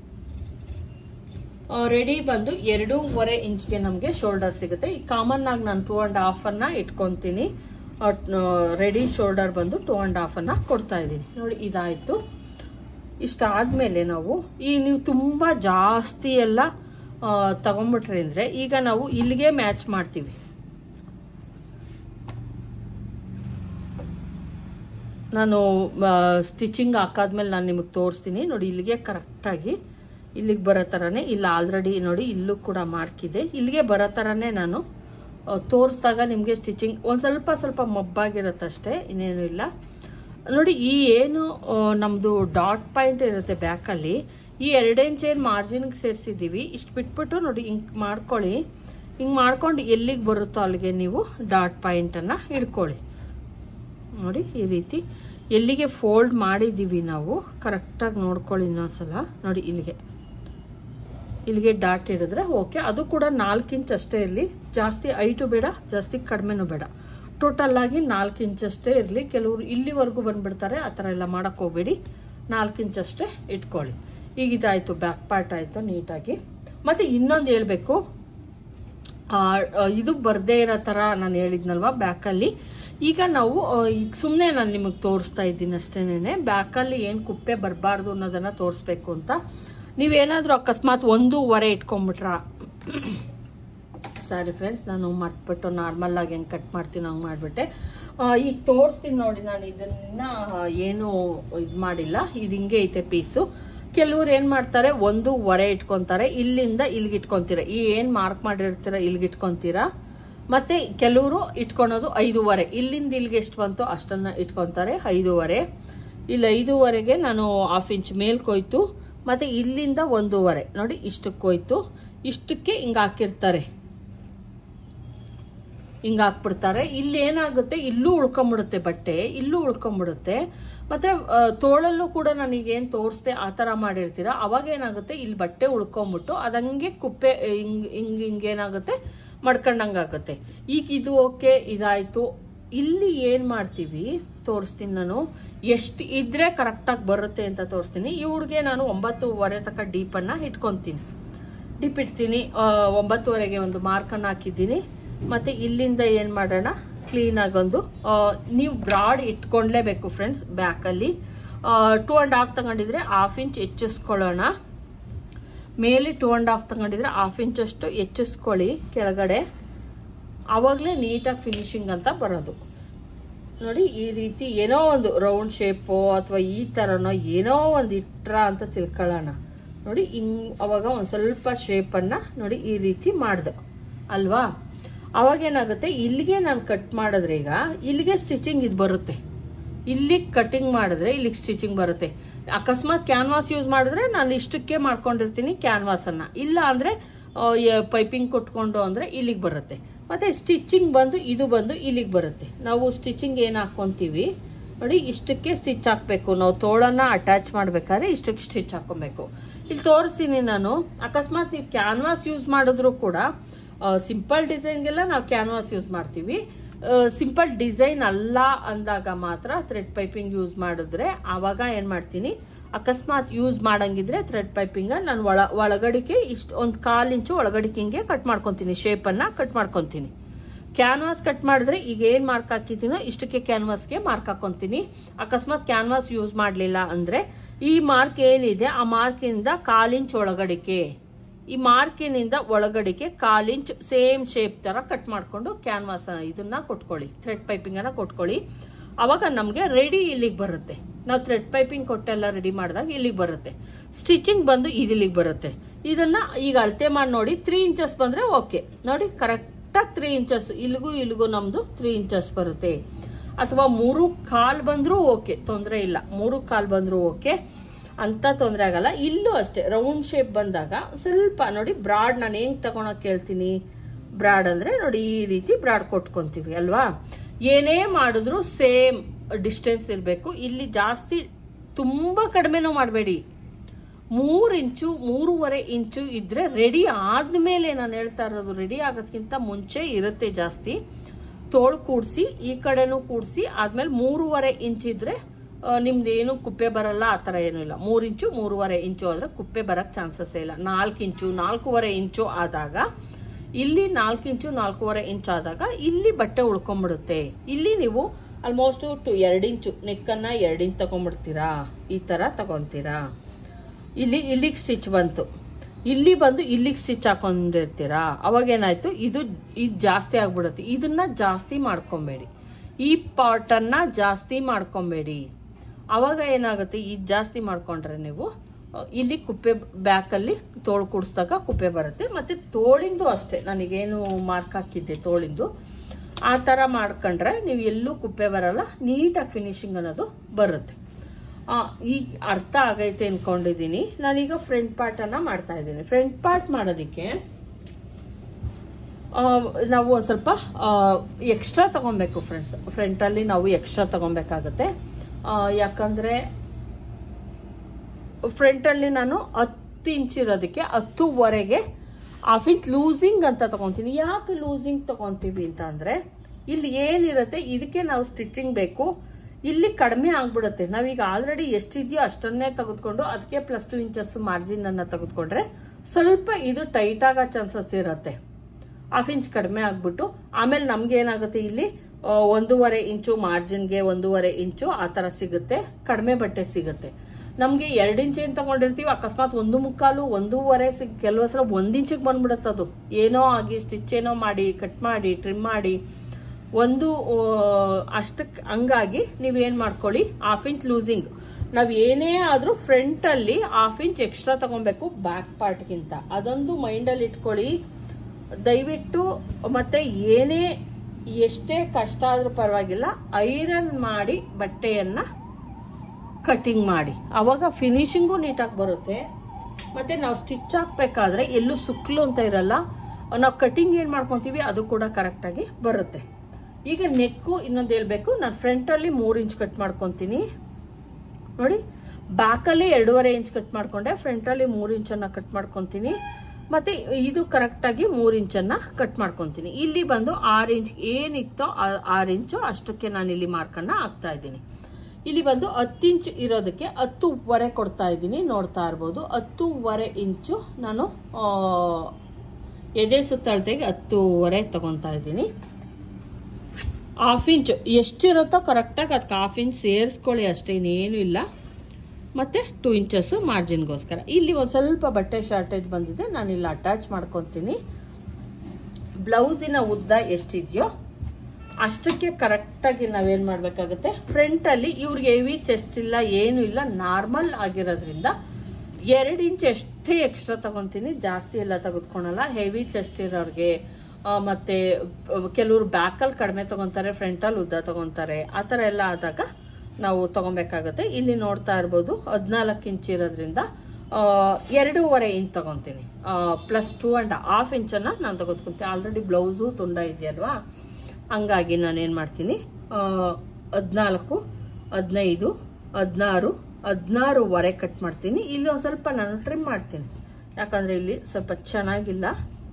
ರೆಡಿ ಬಂದು ಎರಡೂವರೆ ಇಂಚ್ಗೆ ನಮಗೆ ಶೋಲ್ಡರ್ ಸಿಗುತ್ತೆ ಈ ಕಾಮನ್ ಆಗಿ ನಾನು ಟೂ ಅಂಡ್ ಹಾಫ್ ಅನ್ನ ಇಟ್ಕೊಂತೀನಿ ರೆಡಿ ಶೋಲ್ಡರ್ ಬಂದು ಟೂ ಅಂಡ್ ಹಾಫ್ ಅನ್ನ ಕೊಡ್ತಾ ಇದ್ದೀನಿ ನೋಡಿ ಇದಾಯ್ತು ಇಷ್ಟಾದ್ಮೇಲೆ ನಾವು ಈ ನೀವು ತುಂಬಾ ಜಾಸ್ತಿ ಎಲ್ಲ ತಗೊಂಡ್ಬಿಟ್ರೆ ಅಂದ್ರೆ ಈಗ ನಾವು ಇಲ್ಲಿಗೆ ಮ್ಯಾಚ್ ಮಾಡ್ತೀವಿ ನಾನು ಸ್ಟಿಚಿಂಗ್ ಹಾಕಾದ್ಮೇಲೆ ನಾನು ನಿಮಗೆ ತೋರಿಸ್ತೀನಿ ನೋಡಿ ಇಲ್ಲಿಗೆ ಕರೆಕ್ಟಾಗಿ ಇಲ್ಲಿಗೆ ಬರೋ ಥರನೇ ಇಲ್ಲ ಆಲ್ರೆಡಿ ನೋಡಿ ಇಲ್ಲೂ ಕೂಡ ಮಾರ್ಕ್ ಇದೆ ಇಲ್ಲಿಗೆ ಬರೋ ಥರನೇ ನಾನು ತೋರಿಸಿದಾಗ ನಿಮಗೆ ಸ್ಟಿಚಿಂಗ್ ಒಂದು ಸ್ವಲ್ಪ ಸ್ವಲ್ಪ ಮಬ್ಬಾಗಿರುತ್ತಷ್ಟೇ ಇನ್ನೇನು ಇಲ್ಲ ನೋಡಿ ಈ ಏನು ನಮ್ಮದು ಡಾಟ್ ಪಾಯಿಂಟ್ ಇರುತ್ತೆ ಬ್ಯಾಕಲ್ಲಿ ಈ ಎರಡು ಇಂಚ್ ಏನು ಮಾರ್ಜಿನ್ಗೆ ಸೇರಿಸಿದ್ದೀವಿ ಇಷ್ಟು ಬಿಟ್ಬಿಟ್ಟು ನೋಡಿ ಹಿಂಗೆ ಮಾಡ್ಕೊಳ್ಳಿ ಹಿಂಗೆ ಮಾಡ್ಕೊಂಡು ಎಲ್ಲಿಗೆ ಬರುತ್ತೋ ಅಲ್ಲಿಗೆ ನೀವು ಡಾಟ್ ಪಾಯಿಂಟನ್ನು ಹಿಡ್ಕೊಳ್ಳಿ ನೋಡಿ ಈ ರೀತಿ ಎಲ್ಲಿಗೆ ಫೋಲ್ಡ್ ಮಾಡಿದ್ದೀವಿ ನಾವು ಕರೆಕ್ಟಾಗಿ ನೋಡ್ಕೊಳ್ಳಿ ಇನ್ನೊಂದ್ಸಲ ನೋಡಿ ಇಲ್ಲಿಗೆ ಇಲ್ಲಿಗೆ ಡಾಟ್ ಹಿಡಿದ್ರೆ ಓಕೆ ಅದು ಕೂಡ ನಾಲ್ಕು ಇಂಚ್ ಅಷ್ಟೇ ಇರಲಿ ಜಾಸ್ತಿ ಐಟು ಬೇಡ ಜಾಸ್ತಿ ಕಡಿಮೆನೂ ಬೇಡ ಟೋಟಲ್ ಆಗಿ ನಾಲ್ಕು ಇಂಚ್ ಅಷ್ಟೇ ಇರಲಿ ಕೆಲವರು ಇಲ್ಲಿವರೆಗೂ ಬಂದ್ಬಿಡ್ತಾರೆ ಆ ಥರ ಎಲ್ಲ ಮಾಡಕ್ ಹೋಗ್ಬೇಡಿ ನಾಲ್ಕು ಇಂಚ್ ಅಷ್ಟೇ ಇಟ್ಕೊಳ್ಳಿ ಈಗ ಇದಾಯ್ತು ಬ್ಯಾಕ್ ಪಾರ್ಟ್ ಆಯ್ತು ನೀಟಾಗಿ ಮತ್ತೆ ಇನ್ನೊಂದು ಹೇಳ್ಬೇಕು ಆ, ಆ, ಇದು ಬರ್ದೇ ಇರೋ ಥರ ನಾನು ಹೇಳಿದ್ನಲ್ವಾ ಬ್ಯಾಕಲ್ಲಿ ಈಗ ನಾವು ಆ, ಈಗ ಸುಮ್ಮನೆ ನಾನು ನಿಮಗೆ ತೋರಿಸ್ತಾ ಇದ್ದೀನಿ ಅಷ್ಟೇನೆ ಬ್ಯಾಕಲ್ಲಿ ಏನು ಕುಪ್ಪೆ ಬರಬಾರ್ದು ಅನ್ನೋದನ್ನ ತೋರಿಸ್ಬೇಕು ಅಂತ ನೀವೇನಾದರೂ ಅಕಸ್ಮಾತ್ ಒಂದೂವರೆ ಇಟ್ಕೊಂಡ್ಬಿಟ್ರ ಸಾರಿ ಫ್ರೆಂಡ್ಸ್ ನಾನು ಮರ್ತ್ಬಿಟ್ಟು ನಾರ್ಮಲ್ ಆಗಿ ಹೆಂಗೆ ಕಟ್ ಮಾಡ್ತೀನಿ ಹಂಗೆ ಮಾಡಿಬಿಟ್ಟೆ ಈಗ ತೋರಿಸ್ತೀನಿ ನೋಡಿ ನಾನು ಇದನ್ನ ಏನು ಇದು ಮಾಡಿಲ್ಲ ಇದು ಹಿಂಗೆ ಐತೆ ಪೀಸು ಕೆಲವ್ರು ಏನು ಮಾಡ್ತಾರೆ ಒಂದೂವರೆ ಇಟ್ಕೊಂತಾರೆ ಇಲ್ಲಿಂದ ಇಲ್ಲಿಗೆ ಇಟ್ಕೊಂತೀರ ಈ ಏನು ಮಾರ್ಕ್ ಮಾಡಿರ್ತೀರ ಇಲ್ಲಿಗೆ ಇಟ್ಕೊಂತೀರಾ ಮತ್ತೆ ಕೆಲವರು ಇಟ್ಕೊಳೋದು ಐದೂವರೆ ಇಲ್ಲಿಂದ ಇಲ್ಲಿಗೆ ಎಷ್ಟು ಬಂತು ಅಷ್ಟನ್ನ ಇಟ್ಕೊಂತಾರೆ ಐದೂವರೆ ಇಲ್ಲಿ ಐದೂವರೆಗೆ ನಾನು ಹಾಫ್ ಇಂಚ್ ಮೇಲ್ ಕೊಯ್ತು ಮತ್ತೆ ಇಲ್ಲಿಂದ ಒಂದೂವರೆ ನೋಡಿ ಇಷ್ಟಕ್ಕೆ ಹೋಯ್ತು ಇಷ್ಟಕ್ಕೆ ಹಿಂಗೆ ಹಾಕಿರ್ತಾರೆ ಹಿಂಗೆ ಹಾಕ್ಬಿಡ್ತಾರೆ ಇಲ್ಲಿ ಏನಾಗುತ್ತೆ ಇಲ್ಲೂ ಉಳ್ಕೊಂಬಿಡುತ್ತೆ ಬಟ್ಟೆ ಇಲ್ಲೂ ಉಳ್ಕೊಂಬಿಡುತ್ತೆ ಮತ್ತೆ ಆ, ತೋಳಲ್ಲೂ ಕೂಡ ನನಗೇನು ತೋರಿಸ್ದೆ ಆ ಥರ ಮಾಡಿರ್ತೀರ ಅವಾಗ ಏನಾಗುತ್ತೆ ಇಲ್ಲಿ ಬಟ್ಟೆ ಉಳ್ಕೊಂಬಿಟ್ಟು ಅದಂಗೆ ಕುಪ್ಪೆ ಹಿಂಗ್ ಹಿಂಗ್ ಹಿಂಗೇನಾಗುತ್ತೆ ಮಡ್ಕೊಂಡಂಗೆ ಆಗುತ್ತೆ ಈಗ ಇದು ಓಕೆ ಇದಾಯ್ತು ಇಲ್ಲಿ ಏನು ಮಾಡ್ತೀವಿ ತೋರಿಸ್ತೀನಿ ನಾನು ಎಷ್ಟು ಇದ್ರೆ ಕರೆಕ್ಟಾಗಿ ಬರುತ್ತೆ ಅಂತ ತೋರಿಸ್ತೀನಿ ಇವ್ರಿಗೆ ನಾನು ಒಂಬತ್ತುವರೆ ತನಕ ಡೀಪನ್ನು ಇಟ್ಕೊತೀನಿ ಡಿಪ್ ಇಡ್ತೀನಿ ಆ, ಒಂಬತ್ತುವರೆಗೆ ಒಂದು ಮಾರ್ಕನ್ನು ಹಾಕಿದ್ದೀನಿ ಮತ್ತೆ ಇಲ್ಲಿಂದ ಏನು ಮಾಡೋಣ ಕ್ಲೀನಾಗಿ ಒಂದು ಆ, ನೀವು ಬ್ರಾಡ್ ಇಟ್ಕೊಂಡ್ಲೇಬೇಕು ಫ್ರೆಂಡ್ಸ್ ಬ್ಯಾಕಲ್ಲಿ ಟೂ ಆ್ಯಂಡ್ ಹಾಫ್ ತಗೊಂಡಿದ್ರೆ ಹಾಫ್ ಇಂಚ್ ಹೆಚ್ಚಿಸ್ಕೊಳ್ಳೋಣ ಮೇಲೆ ಟೂ ಆ್ಯಂಡ್ ಹಾಫ್ ತಗೊಂಡಿದ್ರೆ ಹಾಫ್ ಇಂಚಷ್ಟು ಹೆಚ್ಚಿಸ್ಕೊಳ್ಳಿ ಕೆಳಗಡೆ ಆವಾಗಲೇ ನೀಟಾಗಿ ಫಿನಿಶಿಂಗ್ ಅಂತ ಬರೋದು ನೋಡಿ ಈ ರೀತಿ ಏನೋ ಒಂದು ರೌಂಡ್ ಶೇಪು ಅಥವಾ ಈ ಥರನೋ ಏನೋ ಒಂದು ಇಟ್ರ ಅಂತ ತಿಳ್ಕೊಳ್ಳೋಣ ನೋಡಿ ಹಿಂಗ್ ಅವಾಗ ಒಂದು ಸ್ವಲ್ಪ ಶೇಪನ್ನು ನೋಡಿ ಈ ರೀತಿ ಮಾಡ್ದೆ ಅಲ್ವಾ ಅವಾಗ ಏನಾಗುತ್ತೆ ಇಲ್ಲಿಗೆ ನಾನು ಕಟ್ ಮಾಡಿದ್ರೆ ಈಗ ಇಲ್ಲಿಗೆ ಸ್ಟಿಚಿಂಗ್ ಇದು ಬರುತ್ತೆ ಇಲ್ಲಿ ಕಟಿಂಗ್ ಮಾಡಿದ್ರೆ ಇಲ್ಲಿಗೆ ಸ್ಟಿಚಿಂಗ್ ಬರುತ್ತೆ ಅಕಸ್ಮಾತ್ ಕ್ಯಾನ್ವಾಸ್ ಯೂಸ್ ಮಾಡಿದ್ರೆ ನಾನು ಇಷ್ಟಕ್ಕೆ ಮಾಡ್ಕೊಂಡಿರ್ತೀನಿ ಕ್ಯಾನ್ವಾಸ್ ಅನ್ನ ಇಲ್ಲ ಅಂದ್ರೆ ಪೈಪಿಂಗ್ ಕೊಟ್ಕೊಂಡು ಅಂದ್ರೆ ಇಲ್ಲಿಗೆ ಬರುತ್ತೆ ಮತ್ತೆ ಸ್ಟಿಚಿಂಗ್ ಬಂದು ಇದು ಬಂದು ಇಲ್ಲಿಗೆ ಬರುತ್ತೆ ನಾವು ಸ್ಟಿಚಿಂಗ್ ಏನು ಹಾಕೊಂತೀವಿ ನೋಡಿ ಇಷ್ಟಕ್ಕೆ ಸ್ಟಿಚ್ ಹಾಕ್ಬೇಕು ನಾವು ತೋಳನ್ನ ಅಟ್ಯಾಚ್ ಮಾಡ್ಬೇಕಾದ್ರೆ ಇಷ್ಟಕ್ಕೆ ಸ್ಟಿಚ್ ಹಾಕೊಬೇಕು ಇಲ್ಲಿ ತೋರಿಸ್ತೀನಿ ನಾನು ಅಕಸ್ಮಾತ್ ನೀವು ಕ್ಯಾನ್ವಾಸ್ ಯೂಸ್ ಮಾಡಿದ್ರು ಕೂಡ ಸಿಂಪಲ್ ಡಿಸೈನ್ಗೆಲ್ಲ ನಾವು ಕ್ಯಾನ್ವಾಸ್ ಯೂಸ್ ಮಾಡ್ತೀವಿ ಸಿಂಪಲ್ ಡಿಸೈನ್ ಅಲ್ಲ ಅಂದಾಗ ಮಾತ್ರ ಥ್ರೆಡ್ ಪೈಪಿಂಗ್ ಯೂಸ್ ಮಾಡಿದ್ರೆ ಆವಾಗ ಏನು ಮಾಡ್ತೀನಿ ಅಕಸ್ಮಾತ್ ಯೂಸ್ ಮಾಡಂಗಿದ್ರೆ ಥ್ರೆಡ್ ಪೈಪಿಂಗ ನಾನು ಒಳ ಒಳಗಡಿಕೆ ಇಷ್ಟು ಒಂದು ಕಾಲು ಇಂಚು ಒಳಗಡಿಕೆ ಹಿಂಗೆ ಕಟ್ ಮಾಡ್ಕೊತೀನಿ ಶೇಪನ್ನು ಕಟ್ ಮಾಡ್ಕೊತೀನಿ ಕ್ಯಾನ್ವಾಸ್ ಕಟ್ ಮಾಡಿದ್ರೆ ಈಗ ಏನು ಮಾರ್ಕ್ ಹಾಕಿದ್ದೀನೋ ಇಷ್ಟಕ್ಕೆ ಕ್ಯಾನ್ವಾಸ್ಗೆ ಮಾರ್ಕ್ ಹಾಕೊಂತೀನಿ ಅಕಸ್ಮಾತ್ ಕ್ಯಾನ್ವಾಸ್ ಯೂಸ್ ಮಾಡಲಿಲ್ಲ ಅಂದರೆ ಈ ಮಾರ್ಕ್ ಏನಿದೆ ಆ ಮಾರ್ಕಿಂದ ಕಾಲಿಂಚ್ ಒಳಗಡಿಕೆ ಈ ಮಾರ್ಕಿನಿಂದ ಒಳಗಡಿಕೆ ಕಾಲಿಂಚ್ ಸೇಮ್ ಶೇಪ್ ತರ ಕಟ್ ಮಾಡ್ಕೊಂಡು ಕ್ಯಾನ್ವಾಸ್ ಇದನ್ನ ಕೊಟ್ಕೊಳ್ಳಿ ಥ್ರೆಡ್ ಪೈಪಿಂಗ್ ಅನ್ನ ಕೊಟ್ಕೊಳ್ಳಿ ಅವಾಗ ನಮಗೆ ರೆಡಿ ಇಲ್ಲಿಗೆ ಬರುತ್ತೆ ನಾವು ಥ್ರೆಡ್ ಪೈಪಿಂಗ್ ಕೊಟ್ಟೆಲ್ಲ ರೆಡಿ ಮಾಡಿದಾಗ ಇಲ್ಲಿಗೆ ಬರುತ್ತೆ ಸ್ಟಿಚಿಂಗ್ ಬಂದು ಇಲ್ಲಿಗೆ ಬರುತ್ತೆ ಇದನ್ನ ಈಗ ಅಳತೆ ಮಾಡಿ ನೋಡಿ ತ್ರೀ ಇಂಚಸ್ ಬಂದ್ರೆ ಓಕೆ ನೋಡಿ ಕರೆಕ್ಟಾಗಿ ತ್ರೀ ಇಂಚಸ್ ಇಲ್ಲಿಗೂ ಇಲ್ಲಿಗೂ ನಮ್ದು ತ್ರೀ ಇಂಚಸ್ ಬರುತ್ತೆ ಅಥವಾ ಮೂರು ಕಾಲ್ ಬಂದ್ರೂ ಓಕೆ ತೊಂದರೆ ಇಲ್ಲ ಮೂರು ಕಾಲ್ ಬಂದ್ರೂ ಓಕೆ ಅಂತ ತೊಂದರೆ ಆಗಲ್ಲ ಇಲ್ಲೂ ಅಷ್ಟೇ ರೌಂಡ್ ಶೇಪ್ ಬಂದಾಗ ಸ್ವಲ್ಪ ನೋಡಿ ಬ್ರಾಡ್ ನಾನು ಹೆಂಗ್ ತಗೊಳಕ್ ಹೇಳ್ತೀನಿ ಬ್ರಾಡ್ ಅಂದ್ರೆ ನೋಡಿ ಈ ರೀತಿ ಬ್ರಾಡ್ ಕೊಟ್ಕೊಂತೀವಿ ಅಲ್ವಾ ಏನೇ ಮಾಡಿದ್ರು ಸೇಮ್ ಡಿಸ್ಟೆನ್ಸ್ ಇರಬೇಕು ಇಲ್ಲಿ ಜಾಸ್ತಿ ತುಂಬಾ ಕಡಿಮೆನೂ ಮಾಡಬೇಡಿ ಮೂರು ಇಂಚು ಮೂರುವರೆ ಇಂಚು ಇದ್ರೆ ರೆಡಿ ಆದ್ಮೇಲೆ ನಾನು ಹೇಳ್ತಾ ಇರೋದು ರೆಡಿ ಆಗೋದ್ಕಿಂತ ಮುಂಚೆ ಇರುತ್ತೆ ಜಾಸ್ತಿ ತೋಳು ಕೂಡಿಸಿ ಈ ಕಡೆನೂ ಕೂಡಿಸಿ ಆದ್ಮೇಲೆ ಮೂರುವರೆ ಇಂಚ್ ಇದ್ರೆ ಆ, ನಿಮ್ದು ಏನು ಕುಪ್ಪೆ ಬರಲ್ಲ ಆ ಥರ ಏನೂ ಇಲ್ಲ ಮೂರು ಇಂಚು ಮೂರುವರೆ ಇಂಚು ಆದ್ರೆ ಕುಪ್ಪೆ ಬರಕ್ ಚಾನ್ಸಸ್ ಇಲ್ಲ ನಾಲ್ಕು ಇಂಚು ನಾಲ್ಕೂವರೆ ಇಂಚು ಆದಾಗ ಇಲ್ಲಿ ನಾಲ್ಕು ಇಂಚು ನಾಲ್ಕೂವರೆ ಇಂಚು ಆದಾಗ ಇಲ್ಲಿ ಬಟ್ಟೆ ಉಳ್ಕೊಂಡ್ಬಿಡುತ್ತೆ ಇಲ್ಲಿ ನೀವು ಆಲ್ಮೋಸ್ಟ್ ಟು ಎರಡು ಇಂಚು ನೆಕ್ಕನ್ನ ಎರಡು ಇಂಚ್ ತಗೊಂಡ್ಬಿಡ್ತೀರಾ ಈ ತರ ತಗೊಂತೀರಾ ಇಲ್ಲಿ ಇಲ್ಲಿಗೆ ಸ್ಟಿಚ್ ಬಂತು ಇಲ್ಲಿ ಬಂದು ಇಲ್ಲಿಗೆ ಸ್ಟಿಚ್ ಹಾಕೊಂಡಿರ್ತೀರಾ ಅವಾಗ ಏನಾಯ್ತು ಇದು ಇದು ಜಾಸ್ತಿ ಆಗ್ಬಿಡುತ್ತೆ ಇದನ್ನ ಜಾಸ್ತಿ ಮಾಡ್ಕೊಬೇಡಿ ಈ ಪಾರ್ಟನ್ನ ಜಾಸ್ತಿ ಮಾಡ್ಕೊಬೇಡಿ ಅವಾಗ ಏನಾಗುತ್ತೆ ಇದು ಜಾಸ್ತಿ ಮಾಡ್ಕೊಂಡ್ರೆ ನೀವು ಅಹ್, ಇಲ್ಲಿ ಕುಪ್ಪೆ ಬ್ಯಾಕಲ್ಲಿ ತೋಳು ಕೂಡಿಸಿದಾಗ ಕುಪ್ಪೆ ಬರುತ್ತೆ ಮತ್ತೆ ತೋಳಿಂದು ಅಷ್ಟೇ ನನಗೇನು ಮಾರ್ಕ್ ಹಾಕಿದ್ದೆ ತೋಳಿಂದು ಆ ಥರ ಮಾಡ್ಕೊಂಡ್ರೆ ನೀವು ಎಲ್ಲೂ ಕುಪ್ಪೆ ಬರಲ್ಲ ನೀಟಾಗಿ ಫಿನಿಶಿಂಗ್ ಅನ್ನೋದು ಬರುತ್ತೆ ಆ, ಈಗ ಅರ್ಥ ಆಗೈತೆ ಅನ್ಕೊಂಡಿದ್ದೀನಿ ನಾನೀಗ ಫ್ರಂಟ್ ಪಾರ್ಟನ್ನು ಮಾಡ್ತಾ ಇದ್ದೀನಿ ಫ್ರಂಟ್ ಪಾರ್ಟ್ ಮಾಡೋದಕ್ಕೆ ಆ, ನಾವು ಒಂದು ಸ್ವಲ್ಪ ಎಕ್ಸ್ಟ್ರಾ ತಗೊಬೇಕು ಫ್ರೆಂಡ್ಸ್ ಫ್ರಂಟಲ್ಲಿ ನಾವು ಎಕ್ಸ್ಟ್ರಾ ತಗೊಬೇಕಾಗತ್ತೆ ಆ, ಯಾಕಂದ್ರೆ ಫ್ರಂಟಲ್ಲಿ ನಾನು ಹತ್ತು ಇಂಚ್ ಇರೋದಕ್ಕೆ ಹತ್ತುವರೆಗೆ ಹಾಫ್ ಇಂಚ್ ಲೂಸಿಂಗ್ ಅಂತ ತಗೊಂತೀನಿ ಯಾಕೆ ಲೂಸಿಂಗ್ ತಗೊಂತೀವಿ ಅಂತ ಅಂದ್ರೆ ಇಲ್ಲಿ ಏನಿರುತ್ತೆ ಇದಕ್ಕೆ ನಾವು ಸ್ಟಿಚಿಂಗ್ ಬೇಕು ಇಲ್ಲಿ ಕಡಿಮೆ ಆಗ್ಬಿಡುತ್ತೆ ನಾವೀಗ ಆಲ್ರೆಡಿ ಎಷ್ಟಿದೆಯೋ ಅಷ್ಟನ್ನೇ ತೆಗೆದುಕೊಂಡು ಅದಕ್ಕೆ ಪ್ಲಸ್ ಟು ಇಂಚಸ್ ಮಾರ್ಜಿನ್ ಅನ್ನ ತೆಗೆದುಕೊಂಡ್ರೆ ಸ್ವಲ್ಪ ಇದು ಟೈಟ್ ಆಗೋ ಚಾನ್ಸಸ್ ಇರುತ್ತೆ ಹಾಫ್ ಇಂಚ್ ಕಡಿಮೆ ಆಗ್ಬಿಟ್ಟು ಆಮೇಲೆ ನಮ್ಗೆ ಏನಾಗುತ್ತೆ ಇಲ್ಲಿ ಆ, ಒಂದೂವರೆ ಇಂಚು ಮಾರ್ಜಿನ್ಗೆ ಒಂದೂವರೆ ಇಂಚು ಆ ತರ ಸಿಗುತ್ತೆ ಕಡಿಮೆ ಬಟ್ಟೆ ಸಿಗುತ್ತೆ ನಮ್ಗೆ ಎರಡು ಇಂಚ್ ಏನ್ ತಗೊಂಡಿರ್ತೀವಿ ಅಕಸ್ಮಾತ್ ಒಂದು ಮುಕ್ಕಾಲು ಒಂದೂವರೆ ಸಿಗ್ ಕೆಲವು ಸಲ ಒಂದ್ ಇಂಚಿಗೆ ಬಂದ್ಬಿಡುತ್ತೆ ಅದು ಏನೋ ಆಗಿ ಸ್ಟಿಚ್ ಏನೋ ಮಾಡಿ ಕಟ್ ಮಾಡಿ ಟ್ರಿಮ್ ಮಾಡಿ ಒಂದು ಅಷ್ಟಕ್ಕೆ ಹಂಗಾಗಿ ನೀವೇನ್ ಮಾಡ್ಕೊಳ್ಳಿ ಹಾಫ್ ಇಂಚ್ ಲೂಸಿಂಗ್ ನಾವ್ ಏನೇ ಆದ್ರೂ ಫ್ರಂಟ್ ಅಲ್ಲಿ ಹಾಫ್ ಇಂಚ್ ಎಕ್ಸ್ಟ್ರಾ ತಗೊಬೇಕು ಬ್ಯಾಕ್ ಪಾರ್ಟ್ಗಿಂತ ಅದೊಂದು ಮೈಂಡ್ ಅಲ್ಲಿ ಇಟ್ಕೊಳ್ಳಿ ದಯವಿಟ್ಟು ಮತ್ತೆ ಏನೇ ಎಷ್ಟೇ ಕಷ್ಟ ಆದ್ರೂ ಪರವಾಗಿಲ್ಲ ಐರನ್ ಮಾಡಿ ಬಟ್ಟೆಯನ್ನ ಕಟಿಂಗ್ ಮಾಡಿ ಅವಾಗ ಫಿನಿಶಿಂಗು ನೀಟಾಗಿ ಬರುತ್ತೆ ಮತ್ತೆ ನಾವು ಸ್ಟಿಚ್ ಹಾಕ್ಬೇಕಾದ್ರೆ ಎಲ್ಲೂ ಸುಕ್ಲು ಅಂತ ಇರಲ್ಲ ನಾವು ಕಟಿಂಗ್ ಏನ್ ಮಾಡ್ಕೊಂತೀವಿ ಅದು ಕೂಡ ಕರೆಕ್ಟ್ ಆಗಿ ಬರುತ್ತೆ ಈಗ ನೆಕ್ಕು ಇನ್ನೊಂದು ಹೇಳ್ಬೇಕು ನಾನು ಫ್ರಂಟ್ ಅಲ್ಲಿ ಮೂರ್ ಇಂಚ್ ಕಟ್ ಮಾಡ್ಕೊಂತೀನಿ ನೋಡಿ ಬ್ಯಾಕಲ್ಲಿ ಎರಡೂವರೆ ಇಂಚ್ ಕಟ್ ಮಾಡ್ಕೊಂಡೆ ಫ್ರಂಟ್ ಅಲ್ಲಿ ಮೂರ್ ಇಂಚನ್ನ ಕಟ್ ಮಾಡ್ಕೊಂತೀನಿ ಮತ್ತೆ ಇದು ಕರೆಕ್ಟ್ ಆಗಿ ಮೂರ್ ಇಂಚನ್ನ ಕಟ್ ಮಾಡ್ಕೊಂತೀನಿ ಇಲ್ಲಿ ಬಂದು ಆರ್ ಇಂಚ್ ಏನಿತ್ತೋ ಆ- ಆರ್ ಇಂಚು ಅಷ್ಟಕ್ಕೆ ನಾನು ಇಲ್ಲಿ ಮಾರ್ಕನ್ನ ಹಾಕ್ತಾ ಇದ್ದೀನಿ ಇಲ್ಲಿ ಬಂದು ಹತ್ತು ಇಂಚ್ ಇರೋದಕ್ಕೆ ಹತ್ತುವರೆ ಕೊಡ್ತಾ ಇದ್ದೀನಿ ನೋಡ್ತಾ ಇರ್ಬೋದು ಹತ್ತುವರೆ ಇಂಚು ನಾನು ಆ, ಎದೆ ಸುತ್ತಳತೆಗೆ ಹತ್ತುವರೆ ತಗೊಂತಾ ಇದ್ದೀನಿ ಹಾಫ್ ಇಂಚ್ ಎಷ್ಟಿರುತ್ತೋ ಕರೆಕ್ಟಾಗಿ ಅದಕ್ಕೆ ಹಾಫ್ ಇಂಚ್ ಸೇರಿಸ್ಕೊಳ್ಳಿ ಅಷ್ಟೇ ಇನ್ನೇನು ಇಲ್ಲ ಮತ್ತೆ ಟೂ ಇಂಚಸ್ ಮಾರ್ಜಿನ್ಗೋಸ್ಕರ ಇಲ್ಲಿ ಒಂದು ಸ್ವಲ್ಪ ಬಟ್ಟೆ ಶಾರ್ಟೇಜ್ ಬಂದಿದೆ ನಾನು ಇಲ್ಲಿ ಅಟ್ಯಾಚ್ ಮಾಡ್ಕೊತೀನಿ ಬ್ಲೌಸಿನ ಉದ್ದ ಎಷ್ಟಿದೆಯೋ ಅಷ್ಟಕ್ಕೆ ಕರೆಕ್ಟಾಗಿ ನಾವೇನ್ ಮಾಡ್ಬೇಕಾಗುತ್ತೆ ಫ್ರಂಟ್ ಅಲ್ಲಿ ಇವ್ರಿಗೆ ಹೆವಿ ಚೆಸ್ಟ್ ಇಲ್ಲ ಏನು ಇಲ್ಲ ನಾರ್ಮಲ್ ಆಗಿರೋದ್ರಿಂದ ಎರಡು ಇಂಚ್ ಎಷ್ಟೇ ಎಕ್ಸ್ಟ್ರಾ ತಗೊಂತೀನಿ ಜಾಸ್ತಿ ಎಲ್ಲ ತೆಗೆದುಕೊಳಲ್ಲ ಹೆವಿ ಚೆಸ್ಟ್ ಇರೋರ್ಗೆ ಆ, ಮತ್ತೆ ಕೆಲವರು ಬ್ಯಾಕಲ್ಲಿ ಕಡಿಮೆ ತಗೊಂತಾರೆ ಫ್ರಂಟಲ್ಲಿ ಉದ್ದ ತಗೊಂತಾರೆ ಆ ಥರ ಎಲ್ಲ ಆದಾಗ ನಾವು ತಗೊಬೇಕಾಗತ್ತೆ ಇಲ್ಲಿ ನೋಡ್ತಾ ಇರ್ಬೋದು ಹದಿನಾಲ್ಕು ಇಂಚ್ ಇರೋದ್ರಿಂದ ಆ, ಎರಡೂವರೆ ಇಂಚ್ ತಗೊಂತೀನಿ ಪ್ಲಸ್ ಟೂ ಅಂಡ್ ಹಾಫ್ ಇಂಚನ್ನ ನಾನು ತೆಗೆದುಕೊಂತೀನಿ ಆಲ್ರೆಡಿ ಬ್ಲೌಸು ತುಂಡ ಇದೆಯಲ್ವಾ ಹಂಗಾಗಿ ನಾನೇನು ಮಾಡ್ತೀನಿ ಹದಿನಾಲ್ಕು ಹದಿನೈದು ಹದಿನಾರು ಹದಿನಾರುವರೆ ಕಟ್ ಮಾಡ್ತೀನಿ ಇಲ್ಲಿ ಒಂದು ಸ್ವಲ್ಪ ನಾನು ಟ್ರಿಮ್ ಮಾಡ್ತೀನಿ ಯಾಕಂದ್ರೆ ಇಲ್ಲಿ ಸ್ವಲ್ಪ ಚೆನ್ನಾಗಿಲ್ಲ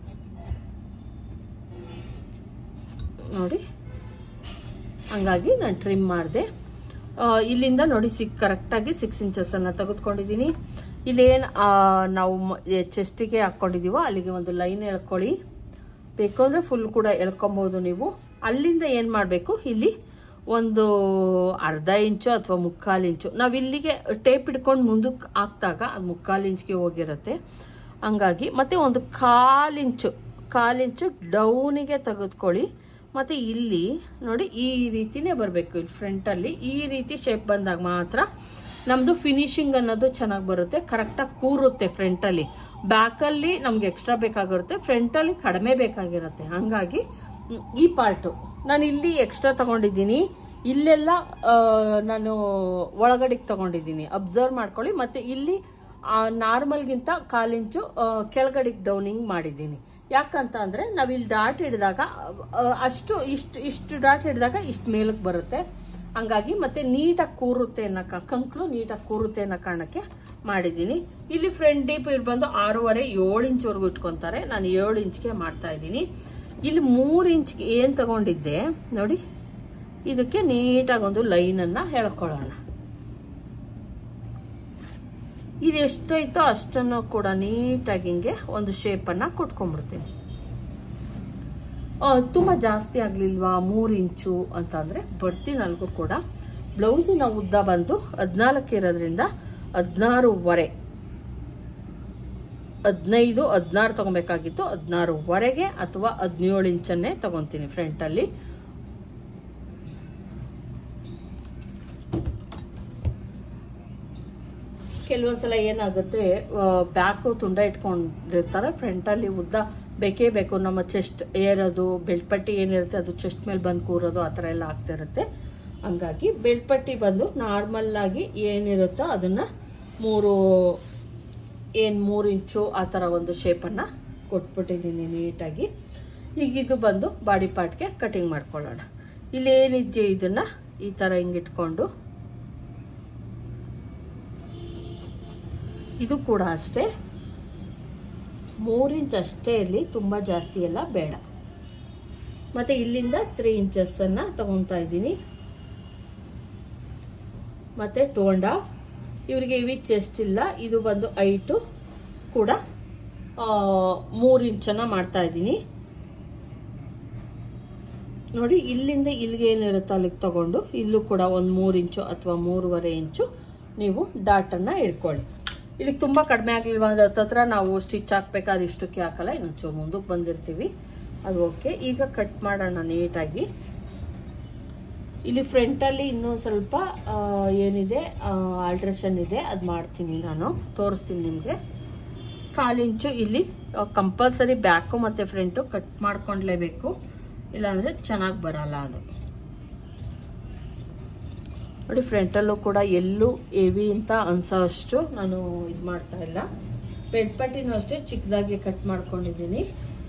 ನೋಡಿ ಹಂಗಾಗಿ ನಾನು ಟ್ರಿಮ್ ಮಾಡಿದೆ ಇಲ್ಲಿಂದ ನೋಡಿ ಸಿಕ್ ಕರೆಕ್ಟಾಗಿ ಸಿಕ್ಸ್ ಇಂಚಸ್ ಅನ್ನ ತೆಗೆದುಕೊಂಡಿದ್ದೀನಿ ಇಲ್ಲೇನು ನಾವು ಚೆಸ್ಟಿಗೆ ಹಾಕ್ಕೊಂಡಿದೀವೋ ಅಲ್ಲಿಗೆ ಒಂದು ಲೈನ್ ಎಳ್ಕೊಳ್ಳಿ ಬೇಕು ಅಂದ್ರೆ ಫುಲ್ ಕೂಡ ಎಳ್ಕೊಬಹುದು ನೀವು ಅಲ್ಲಿಂದ ಏನ್ ಮಾಡಬೇಕು ಇಲ್ಲಿ ಒಂದು ಅರ್ಧ ಇಂಚು ಅಥವಾ ಮುಕ್ಕಾಲು ಇಂಚು ನಾವು ಇಲ್ಲಿಗೆ ಟೇಪ್ ಹಿಡ್ಕೊಂಡು ಮುಂದಕ್ಕೆ ಹಾಕ್ದಾಗ ಅದು ಮುಕ್ಕಾಲು ಇಂಚ್ಗೆ ಹೋಗಿರುತ್ತೆ ಹಂಗಾಗಿ ಮತ್ತೆ ಒಂದು ಕಾಲಿಂಚು ಕಾಲಿಂಚು ಡೌನಿಗೆ ತೆಗೆದುಕೊಳ್ಳಿ ಮತ್ತೆ ಇಲ್ಲಿ ನೋಡಿ ಈ ರೀತಿನೇ ಬರಬೇಕು ಇಲ್ಲಿ ಫ್ರಂಟಲ್ಲಿ ಈ ರೀತಿ ಶೇಪ್ ಬಂದಾಗ ಮಾತ್ರ ನಮ್ದು ಫಿನಿಶಿಂಗ್ ಅನ್ನೋದು ಚೆನ್ನಾಗಿ ಬರುತ್ತೆ ಕರೆಕ್ಟಾಗಿ ಕೂರುತ್ತೆ ಫ್ರಂಟಲ್ಲಿ ಬ್ಯಾಕಲ್ಲಿ ನಮ್ಗೆ ಎಕ್ಸ್ಟ್ರಾ ಬೇಕಾಗಿರುತ್ತೆ ಫ್ರಂಟಲ್ಲಿ ಕಡಿಮೆ ಬೇಕಾಗಿರುತ್ತೆ ಹಂಗಾಗಿ ಮ್, ಈ ಪಾರ್ಟು ನಾನು ಇಲ್ಲಿ ಎಕ್ಸ್ಟ್ರಾ ತಗೊಂಡಿದ್ದೀನಿ ಇಲ್ಲೆಲ್ಲ ಆ, ನಾನು ಒಳಗಡೆಗೆ ತಗೊಂಡಿದ್ದೀನಿ ಅಬ್ಸರ್ವ್ ಮಾಡ್ಕೊಳ್ಳಿ ಮತ್ತೆ ಇಲ್ಲಿ ನಾರ್ಮಲ್ಗಿಂತ ಕಾಲಿಂಚು ಕೆಳಗಡೆಗೆ ಡೌನಿಂಗ್ ಮಾಡಿದ್ದೀನಿ ಯಾಕಂತ ಅಂದ್ರೆ ನಾವ್ ಇಲ್ಲಿ ಡಾಟ್ ಹಿಡಿದಾಗ ಆ, ಅಷ್ಟು ಇಷ್ಟು ಇಷ್ಟು ಡಾಟ್ ಹಿಡಿದಾಗ ಇಷ್ಟು ಮೇಲಕ್ಕೆ ಬರುತ್ತೆ ಹಂಗಾಗಿ ಮತ್ತೆ ನೀಟಾಗಿ ಕೂರುತ್ತೆ ಅನ್ನೋ ಕಾ- ಕಂಕ್ಳು ನೀಟಾಗಿ ಕೂರುತ್ತೆ ಅನ್ನೋ ಕಾರಣಕ್ಕೆ ಮಾಡಿದ್ದೀನಿ ಇಲ್ಲಿ ಫ್ರಂಟ್ ಡೀಪ್ ಇಲ್ಲಿ ಬಂದು ಆರೂವರೆ ಏಳು ಇಂಚ್ವರೆಗೂ ಇಟ್ಕೊಂತಾರೆ ನಾನು ಏಳು ಇಂಚ್ಗೆ ಮಾಡ್ತಾ ಇದ್ದೀನಿ ಇಲ್ಲಿ ಮೂರು ಇಂಚ್ಗೆ ಏನು ತಗೊಂಡಿದ್ದೆ ನೋಡಿ ಇದಕ್ಕೆ ನೀಟಾಗಿ ಒಂದು ಲೈನನ್ನು ಹೇಳ್ಕೊಳ್ಳೋಣ ಇದು ಎಷ್ಟೈತೋ ಅಷ್ಟನ್ನು ಕೂಡ ನೀಟಾಗಿ ಹಿಂಗೆ ಒಂದು ಶೇಪನ್ನು ಕೊಟ್ಕೊಂಡ್ಬಿಡ್ತೀನಿ ಆ, ತುಂಬಾ ಜಾಸ್ತಿ ಆಗ್ಲಿಲ್ವಾ ಮೂರು ಇಂಚು ಅಂತ ಅಂದ್ರೆ ಬರ್ತೀನಿ ಅಲ್ಗೂ ಕೂಡ ಬ್ಲೌಸಿನ ಉದ್ದ ಬಂದು ಹದಿನಾಲ್ಕು ಇರೋದ್ರಿಂದ ಹದಿನಾರೂವರೆ ಹದಿನೈದು ಹದಿನಾರು ತಗೊಬೇಕಾಗಿತ್ತು ಹದಿನಾರೂವರೆಗೆ ಅಥವಾ ಹದಿನೇಳು ಇಂಚನ್ನೇ ತಗೊಂತೀನಿ ಫ್ರಂಟ್ ಅಲ್ಲಿ ಕೆಲವೊಂದ್ಸಲ ಏನಾಗುತ್ತೆ ಬ್ಯಾಕು ತುಂಡ ಇಟ್ಕೊಂಡಿರ್ತಾರೆ ಫ್ರಂಟಲ್ಲಿ ಉದ್ದ ಬೇಕೇ ಬೇಕು ನಮ್ಮ ಚೆಸ್ಟ್ ಏರೋದು ಬೆಲ್ಟ್ ಪಟ್ಟಿ ಏನಿರುತ್ತೆ ಅದು ಚೆಸ್ಟ್ ಮೇಲೆ ಬಂದು ಕೂರೋದು ಆ ಥರ ಎಲ್ಲ ಆಗ್ತಿರುತ್ತೆ ಹಂಗಾಗಿ ಬೆಲ್ಟ್ ಪಟ್ಟಿ ಬಂದು ನಾರ್ಮಲ್ ಆಗಿ ಏನಿರುತ್ತೋ ಅದನ್ನ ಮೂರು ಏನು ಮೂರು ಇಂಚು ಆ ಥರ ಒಂದು ಶೇಪನ್ನು ಕೊಟ್ಬಿಟ್ಟಿದ್ದೀನಿ ನೀಟಾಗಿ ಈಗ ಇದು ಬಂದು ಬಾಡಿ ಪಾರ್ಟ್ಗೆ ಕಟಿಂಗ್ ಮಾಡ್ಕೊಳ್ಳೋಣ ಇಲ್ಲಿ ಏನಿದೆಯೋ ಇದನ್ನ ಈ ಥರ ಹಿಂಗಿಟ್ಕೊಂಡು ಇದು ಕೂಡ ಅಷ್ಟೇ ಮೂರು ಇಂಚ್ ಅಷ್ಟೇ ಇರಲಿ ತುಂಬ ಜಾಸ್ತಿ ಎಲ್ಲ ಬೇಡ ಮತ್ತು ಇಲ್ಲಿಂದ ತ್ರೀ ಇಂಚಸ್ಸನ್ನು ತಗೊತಾ ಇದ್ದೀನಿ ಮತ್ತು ಟೂ ಆ್ಯಂಡ್ ಹಾಫ್ ಇವರಿಗೆ ಇವಿ ಚೆಸ್ಟ್ ಇಲ್ಲ ಇದು ಬಂದು ಐಟು ಕೂಡ ಮೂರು ಇಂಚನ್ನು ಮಾಡ್ತಾ ಇದ್ದೀನಿ ನೋಡಿ ಇಲ್ಲಿಂದ ಇಲ್ಲಿಗೆ ಏನಿರುತ್ತೋ ಅಲ್ಲಿಗೆ ತಗೊಂಡು ಇಲ್ಲೂ ಕೂಡ ಒಂದು ಮೂರು ಇಂಚು ಅಥವಾ ಮೂರುವರೆ ಇಂಚು ನೀವು ಡಾಟನ್ನು ಇಟ್ಕೊಳ್ಳಿ ಇಲ್ಲಿಗೆ ತುಂಬ ಕಡಿಮೆ ಆಗಲಿಲ್ಲ ಅಂದ್ರೆ ಹತ್ತತ್ರ ನಾವು ಸ್ಟಿಚ್ ಹಾಕ್ಬೇಕಾದ್ರೆ ಇಷ್ಟಕ್ಕೆ ಹಾಕಲ್ಲ ಇನ್ನೊಂಚೂರು ಮುಂದಕ್ಕೆ ಬಂದಿರ್ತೀವಿ ಅದು ಓಕೆ ಈಗ ಕಟ್ ಮಾಡೋಣ ನೀಟಾಗಿ ಇಲ್ಲಿ ಫ್ರಂಟಲ್ಲಿ ಇನ್ನೂ ಸ್ವಲ್ಪ ಆ, ಏನಿದೆ ಆಲ್ಟ್ರೇಷನ್ ಇದೆ ಅದು ಮಾಡ್ತೀನಿ ನಾನು ತೋರಿಸ್ತೀನಿ ನಿಮಗೆ ಕಾಲಿಂಚು ಇಲ್ಲಿ ಕಂಪಲ್ಸರಿ ಬ್ಯಾಕು ಮತ್ತು ಫ್ರಂಟು ಕಟ್ ಮಾಡ್ಕೊಂಡ್ಲೇಬೇಕು ಇಲ್ಲಾಂದರೆ ಚೆನ್ನಾಗಿ ಬರಲ್ಲ ಅದು ನೋಡಿ ಫ್ರಂಟಲ್ಲೂ ಕೂಡ ಎಲ್ಲೂ ಹೆವಿ ಅಂತ ಅನ್ಸೋ ಅಷ್ಟು ನಾನು ಇದು ಮಾಡ್ತಾ ಇಲ್ಲ ಬೆಡ್ ಪಟ್ಟಿನೂ ಅಷ್ಟೇ ಚಿಕ್ಕದಾಗಿ ಕಟ್ ಮಾಡ್ಕೊಂಡಿದ್ದೀನಿ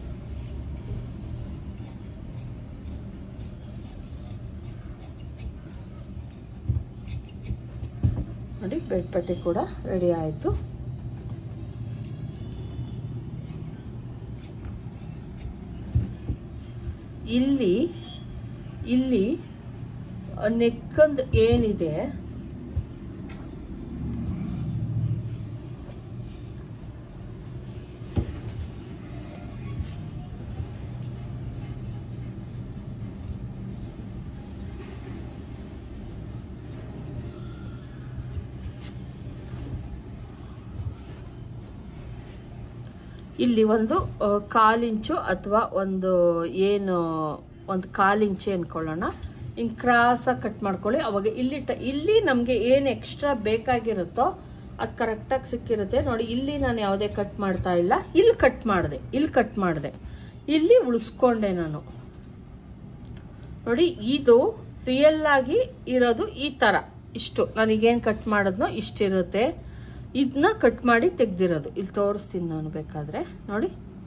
ನೋಡಿ ಬೆಡ್ ಪಟ್ಟಿ ಕೂಡ ರೆಡಿ ಆಯಿತು ಇಲ್ಲಿ ಇಲ್ಲಿ ನೆಕ್ಕಂದು ಏನಿದೆ ಇಲ್ಲಿ ಒಂದು ಆ, ಕಾಲಿಂಚು ಅಥವಾ ಒಂದು ಏನು ಒಂದು ಕಾಲಿಂಚು ಅನ್ಕೊಳ್ಳೋಣ ಹಿಂಗೆ ಕ್ರಾಸಾಗಿ ಕಟ್ ಮಾಡ್ಕೊಳ್ಳಿ ಅವಾಗ ಇಲ್ಲಿ ಟ- ಇಲ್ಲಿ ನಮಗೆ ಏನು ಎಕ್ಸ್ಟ್ರಾ ಬೇಕಾಗಿರುತ್ತೋ ಅದು ಕರೆಕ್ಟಾಗಿ ಸಿಕ್ಕಿರುತ್ತೆ ನೋಡಿ ಇಲ್ಲಿ ನಾನು ಯಾವುದೇ ಕಟ್ ಮಾಡ್ತಾ ಇಲ್ಲ ಇಲ್ಲಿ ಕಟ್ ಮಾಡಿದೆ ಇಲ್ಲಿ ಕಟ್ ಮಾಡಿದೆ ಇಲ್ಲಿ ಉಳಿಸ್ಕೊಂಡೆ ನಾನು ನೋಡಿ ಇದು ರಿಯಲ್ ಆಗಿ ಇರೋದು ಈ ತರ ಇಷ್ಟು ನನಗೇನು ಕಟ್ ಮಾಡಿದ್ನೋ ಇಷ್ಟಿರುತ್ತೆ ಇದನ್ನ ಕಟ್ ಮಾಡಿ ತೆಗ್ದಿರೋದು ಇಲ್ಲಿ ತೋರಿಸ್ತೀನಿ ನಾನು ಬೇಕಾದ್ರೆ ನೋಡಿ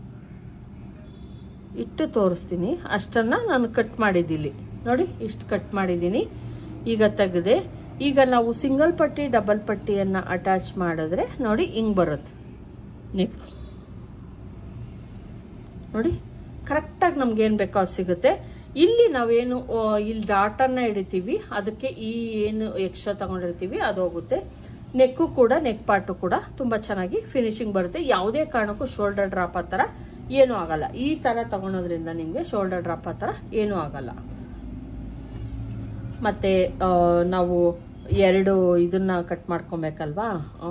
ಇಟ್ಟು ತೋರಿಸ್ತೀನಿ ಅಷ್ಟನ್ನ ನಾನು ಕಟ್ ಮಾಡಿದ್ದಿಲ್ಲಿ ನೋಡಿ ಇಷ್ಟು ಕಟ್ ಮಾಡಿದ್ದೀನಿ ಈಗ ತೆಗೆದೆ ಈಗ ನಾವು ಸಿಂಗಲ್ ಪಟ್ಟಿ ಡಬಲ್ ಪಟ್ಟಿಯನ್ನು ಅಟ್ಯಾಚ್ ಮಾಡಿದ್ರೆ ನೋಡಿ ಹಿಂಗೆ ಬರುತ್ತೆ ನೆಕ್ ನೋಡಿ ಕರೆಕ್ಟಾಗಿ ನಮ್ಗೆ ಏನು ಬೇಕೋ ಅದು ಸಿಗುತ್ತೆ ಇಲ್ಲಿ ನಾವೇನು ಆ, ಇಲ್ಲಿ ಡಾಟನ್ನ ಹಿಡಿತೀವಿ ಅದಕ್ಕೆ ಈ ಏನು ಎಕ್ಸ್ಟ್ರಾ ತಗೊಂಡಿರ್ತೀವಿ ಅದು ಹೋಗುತ್ತೆ ನೆಕ್ಕು ಕೂಡ ನೆಕ್ ಪಾರ್ಟು ಕೂಡ ತುಂಬ ಚೆನ್ನಾಗಿ ಫಿನಿಶಿಂಗ್ ಬರುತ್ತೆ ಯಾವುದೇ ಕಾರಣಕ್ಕೂ ಶೋಲ್ಡರ್ ಡ್ರಾಪ್ ಆ ಥರ ಏನೂ ಆಗಲ್ಲ ಈ ಥರ ತಗೊಳೋದ್ರಿಂದ ನಿಮಗೆ ಶೋಲ್ಡರ್ ಡ್ರಾಪ್ ಆ ಥರ ಏನೂ ಆಗಲ್ಲ ಮತ್ತೆ ಆ, ನಾವು ಎರಡು ಇದನ್ನ ಕಟ್ ಮಾಡ್ಕೊಬೇಕಲ್ವಾ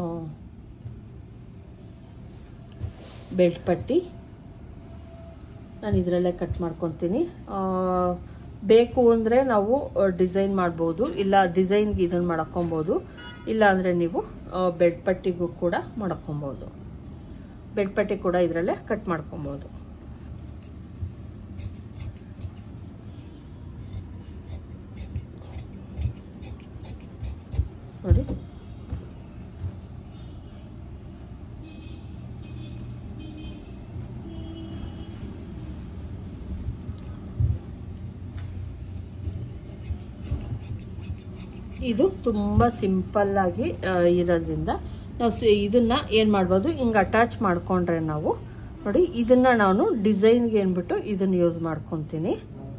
ಬೆಲ್ಟ್ ಪಟ್ಟಿ ನಾನು ಇದರಲ್ಲೇ ಕಟ್ ಮಾಡ್ಕೊತೀನಿ ಆ, ಬೇಕು ಅಂದರೆ ನಾವು ಡಿಸೈನ್ ಮಾಡ್ಬೋದು ಇಲ್ಲ ಡಿಸೈನ್ಗೆ ಇದನ್ನು ಮಾಡ್ಕೊಬೋದು ಇಲ್ಲ ಅಂದರೆ ನೀವು ಬೆಡ್ ಪಟ್ಟಿಗೂ ಕೂಡ ಮಾಡ್ಕೊಬೋದು ಬೆಡ್ ಪಟ್ಟಿ ಕೂಡ ಇದರಲ್ಲೇ ಕಟ್ ಮಾಡ್ಕೊಬೋದು ನೋಡಿ ಇದು ತುಂಬ ಸಿಂಪಲ್ ಆಗಿ ಆ, ಇರೋದ್ರಿಂದ ನಾವು ಸಿ- ಇದನ್ನ ಏನು ಮಾಡ್ಬೋದು ಹಿಂಗೆ ಅಟ್ಯಾಚ್ ಮಾಡ್ಕೊಂಡ್ರೆ ನಾವು ನೋಡಿ ಇದನ್ನ ನಾನು ಡಿಸೈನ್ಗೆ ಏನ್ಬಿಟ್ಟು ಇದನ್ನ ಯೂಸ್ ಮಾಡ್ಕೊತೀನಿ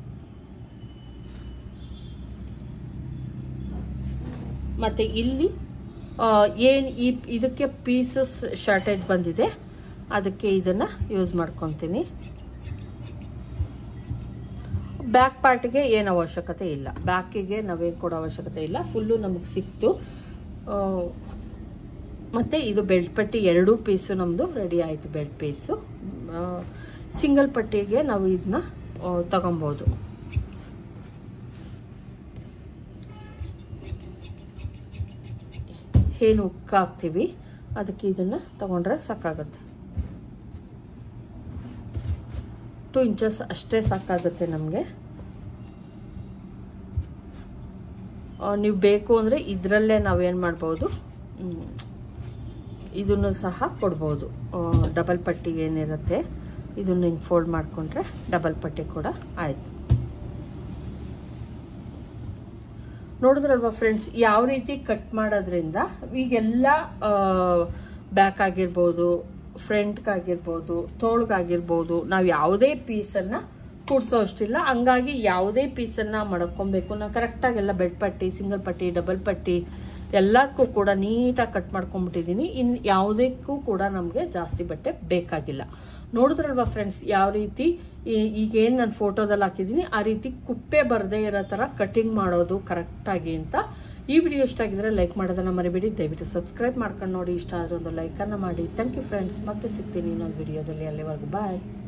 ಮತ್ತೆ ಇಲ್ಲಿ ಏನು ಈ ಇದಕ್ಕೆ ಪೀಸಸ್ ಶಾರ್ಟೇಜ್ ಬಂದಿದೆ ಅದಕ್ಕೆ ಇದನ್ನ ಯೂಸ್ ಮಾಡ್ಕೊತೀನಿ ಬ್ಯಾಕ್ ಪಾರ್ಟ್ಗೆ ಏನು ಅವಶ್ಯಕತೆ ಇಲ್ಲ ಬ್ಯಾಕಿಗೆ ನಾವೇನು ಕೊಡೋ ಅವಶ್ಯಕತೆ ಇಲ್ಲ ಫುಲ್ಲು ನಮಗೆ ಸಿಕ್ತು ಆ, ಮತ್ತೆ ಇದು ಬೆಲ್ಟ್ ಪಟ್ಟಿ ಎರಡೂ ಪೀಸು ನಮ್ಮದು ರೆಡಿ ಆಯಿತು ಬೆಲ್ಟ್ ಪೀಸು ಸಿಂಗಲ್ ಪಟ್ಟಿಗೆ ನಾವು ಇದನ್ನ ತಗೊಬೋದು ಏನು ಉಕ್ಕ ಹಾಕ್ತೀವಿ ಅದಕ್ಕೆ ಇದನ್ನ ತಗೊಂಡ್ರೆ ಸಾಕಾಗುತ್ತೆ ಟೂ ಇಂಚಸ್ ಅಷ್ಟೇ ಸಾಕಾಗುತ್ತೆ ನಮಗೆ ನೀವು ಬೇಕು ಅಂದರೆ ಇದರಲ್ಲೇ ನಾವೇನು ಮಾಡ್ಬೋದು ಮ್, ಇದನ್ನು ಸಹ ಕೊಡ್ಬೋದು ಡಬಲ್ ಪಟ್ಟಿ ಏನಿರುತ್ತೆ ಇದನ್ನು ಹಿಂಗೆ ಫೋಲ್ಡ್ ಮಾಡಿಕೊಂಡ್ರೆ ಡಬಲ್ ಪಟ್ಟಿ ಕೂಡ ಆಯಿತು ನೋಡಿದ್ರಲ್ವಾ ಫ್ರೆಂಡ್ಸ್ ಯಾವ ರೀತಿ ಕಟ್ ಮಾಡೋದ್ರಿಂದ ಈಗೆಲ್ಲ ಬ್ಯಾಕ್ ಆಗಿರ್ಬೋದು ಫ್ರಂಟ್ಗಾಗಿರ್ಬೋದು ತೋಳ್ಗಾಗಿರ್ಬೋದು ನಾವು ಯಾವುದೇ ಪೀಸನ್ನು ಕೂಡ್ಸೋ ಅಷ್ಟಿಲ್ಲ ಹಂಗಾಗಿ ಯಾವುದೇ ಪೀಸನ್ನು ಮಡ್ಕೊಬೇಕು ನಾವು ಕರೆಕ್ಟಾಗೆಲ್ಲ ಬೆಡ್ ಪಟ್ಟಿ ಸಿಂಗಲ್ ಪಟ್ಟಿ ಡಬಲ್ ಪಟ್ಟಿ ಎಲ್ಲದಕ್ಕೂ ಕೂಡ ನೀಟಾಗಿ ಕಟ್ ಮಾಡ್ಕೊಂಡ್ಬಿಟ್ಟಿದ್ದೀನಿ ಇನ್ನು ಯಾವುದಕ್ಕೂ ಕೂಡ ನಮಗೆ ಜಾಸ್ತಿ ಬಟ್ಟೆ ಬೇಕಾಗಿಲ್ಲ ನೋಡಿದ್ರಲ್ವಾ ಫ್ರೆಂಡ್ಸ್ ಯಾವ ರೀತಿ ಈಗೇನು ನಾನು ಫೋಟೋದಲ್ಲಿ ಹಾಕಿದ್ದೀನಿ ಆ ರೀತಿ ಕುಪ್ಪೆ ಬರದೇ ಇರೋ ಥರ ಕಟಿಂಗ್ ಮಾಡೋದು ಕರೆಕ್ಟಾಗಿ ಅಂತ ಈ ವಿಡಿಯೋ ಇಷ್ಟ ಆಗಿದ್ರೆ ಲೈಕ್ ಮಾಡೋದನ್ನ ಮರಿಬೇಡಿ ದಯವಿಟ್ಟು ಸಬ್ಸ್ಕ್ರೈಬ್ ಮಾಡ್ಕೊಂಡು ನೋಡಿ ಇಷ್ಟ ಆದ್ರೆ ಒಂದು ಲೈಕನ್ನು ಮಾಡಿ ಥ್ಯಾಂಕ್ ಯು ಫ್ರೆಂಡ್ಸ್ ಮತ್ತೆ ಸಿಗ್ತೀನಿ ಇನ್ನೊಂದು ವಿಡಿಯೋದಲ್ಲಿ ಅಲ್ಲಿವರೆಗೂ ಬಾಯ್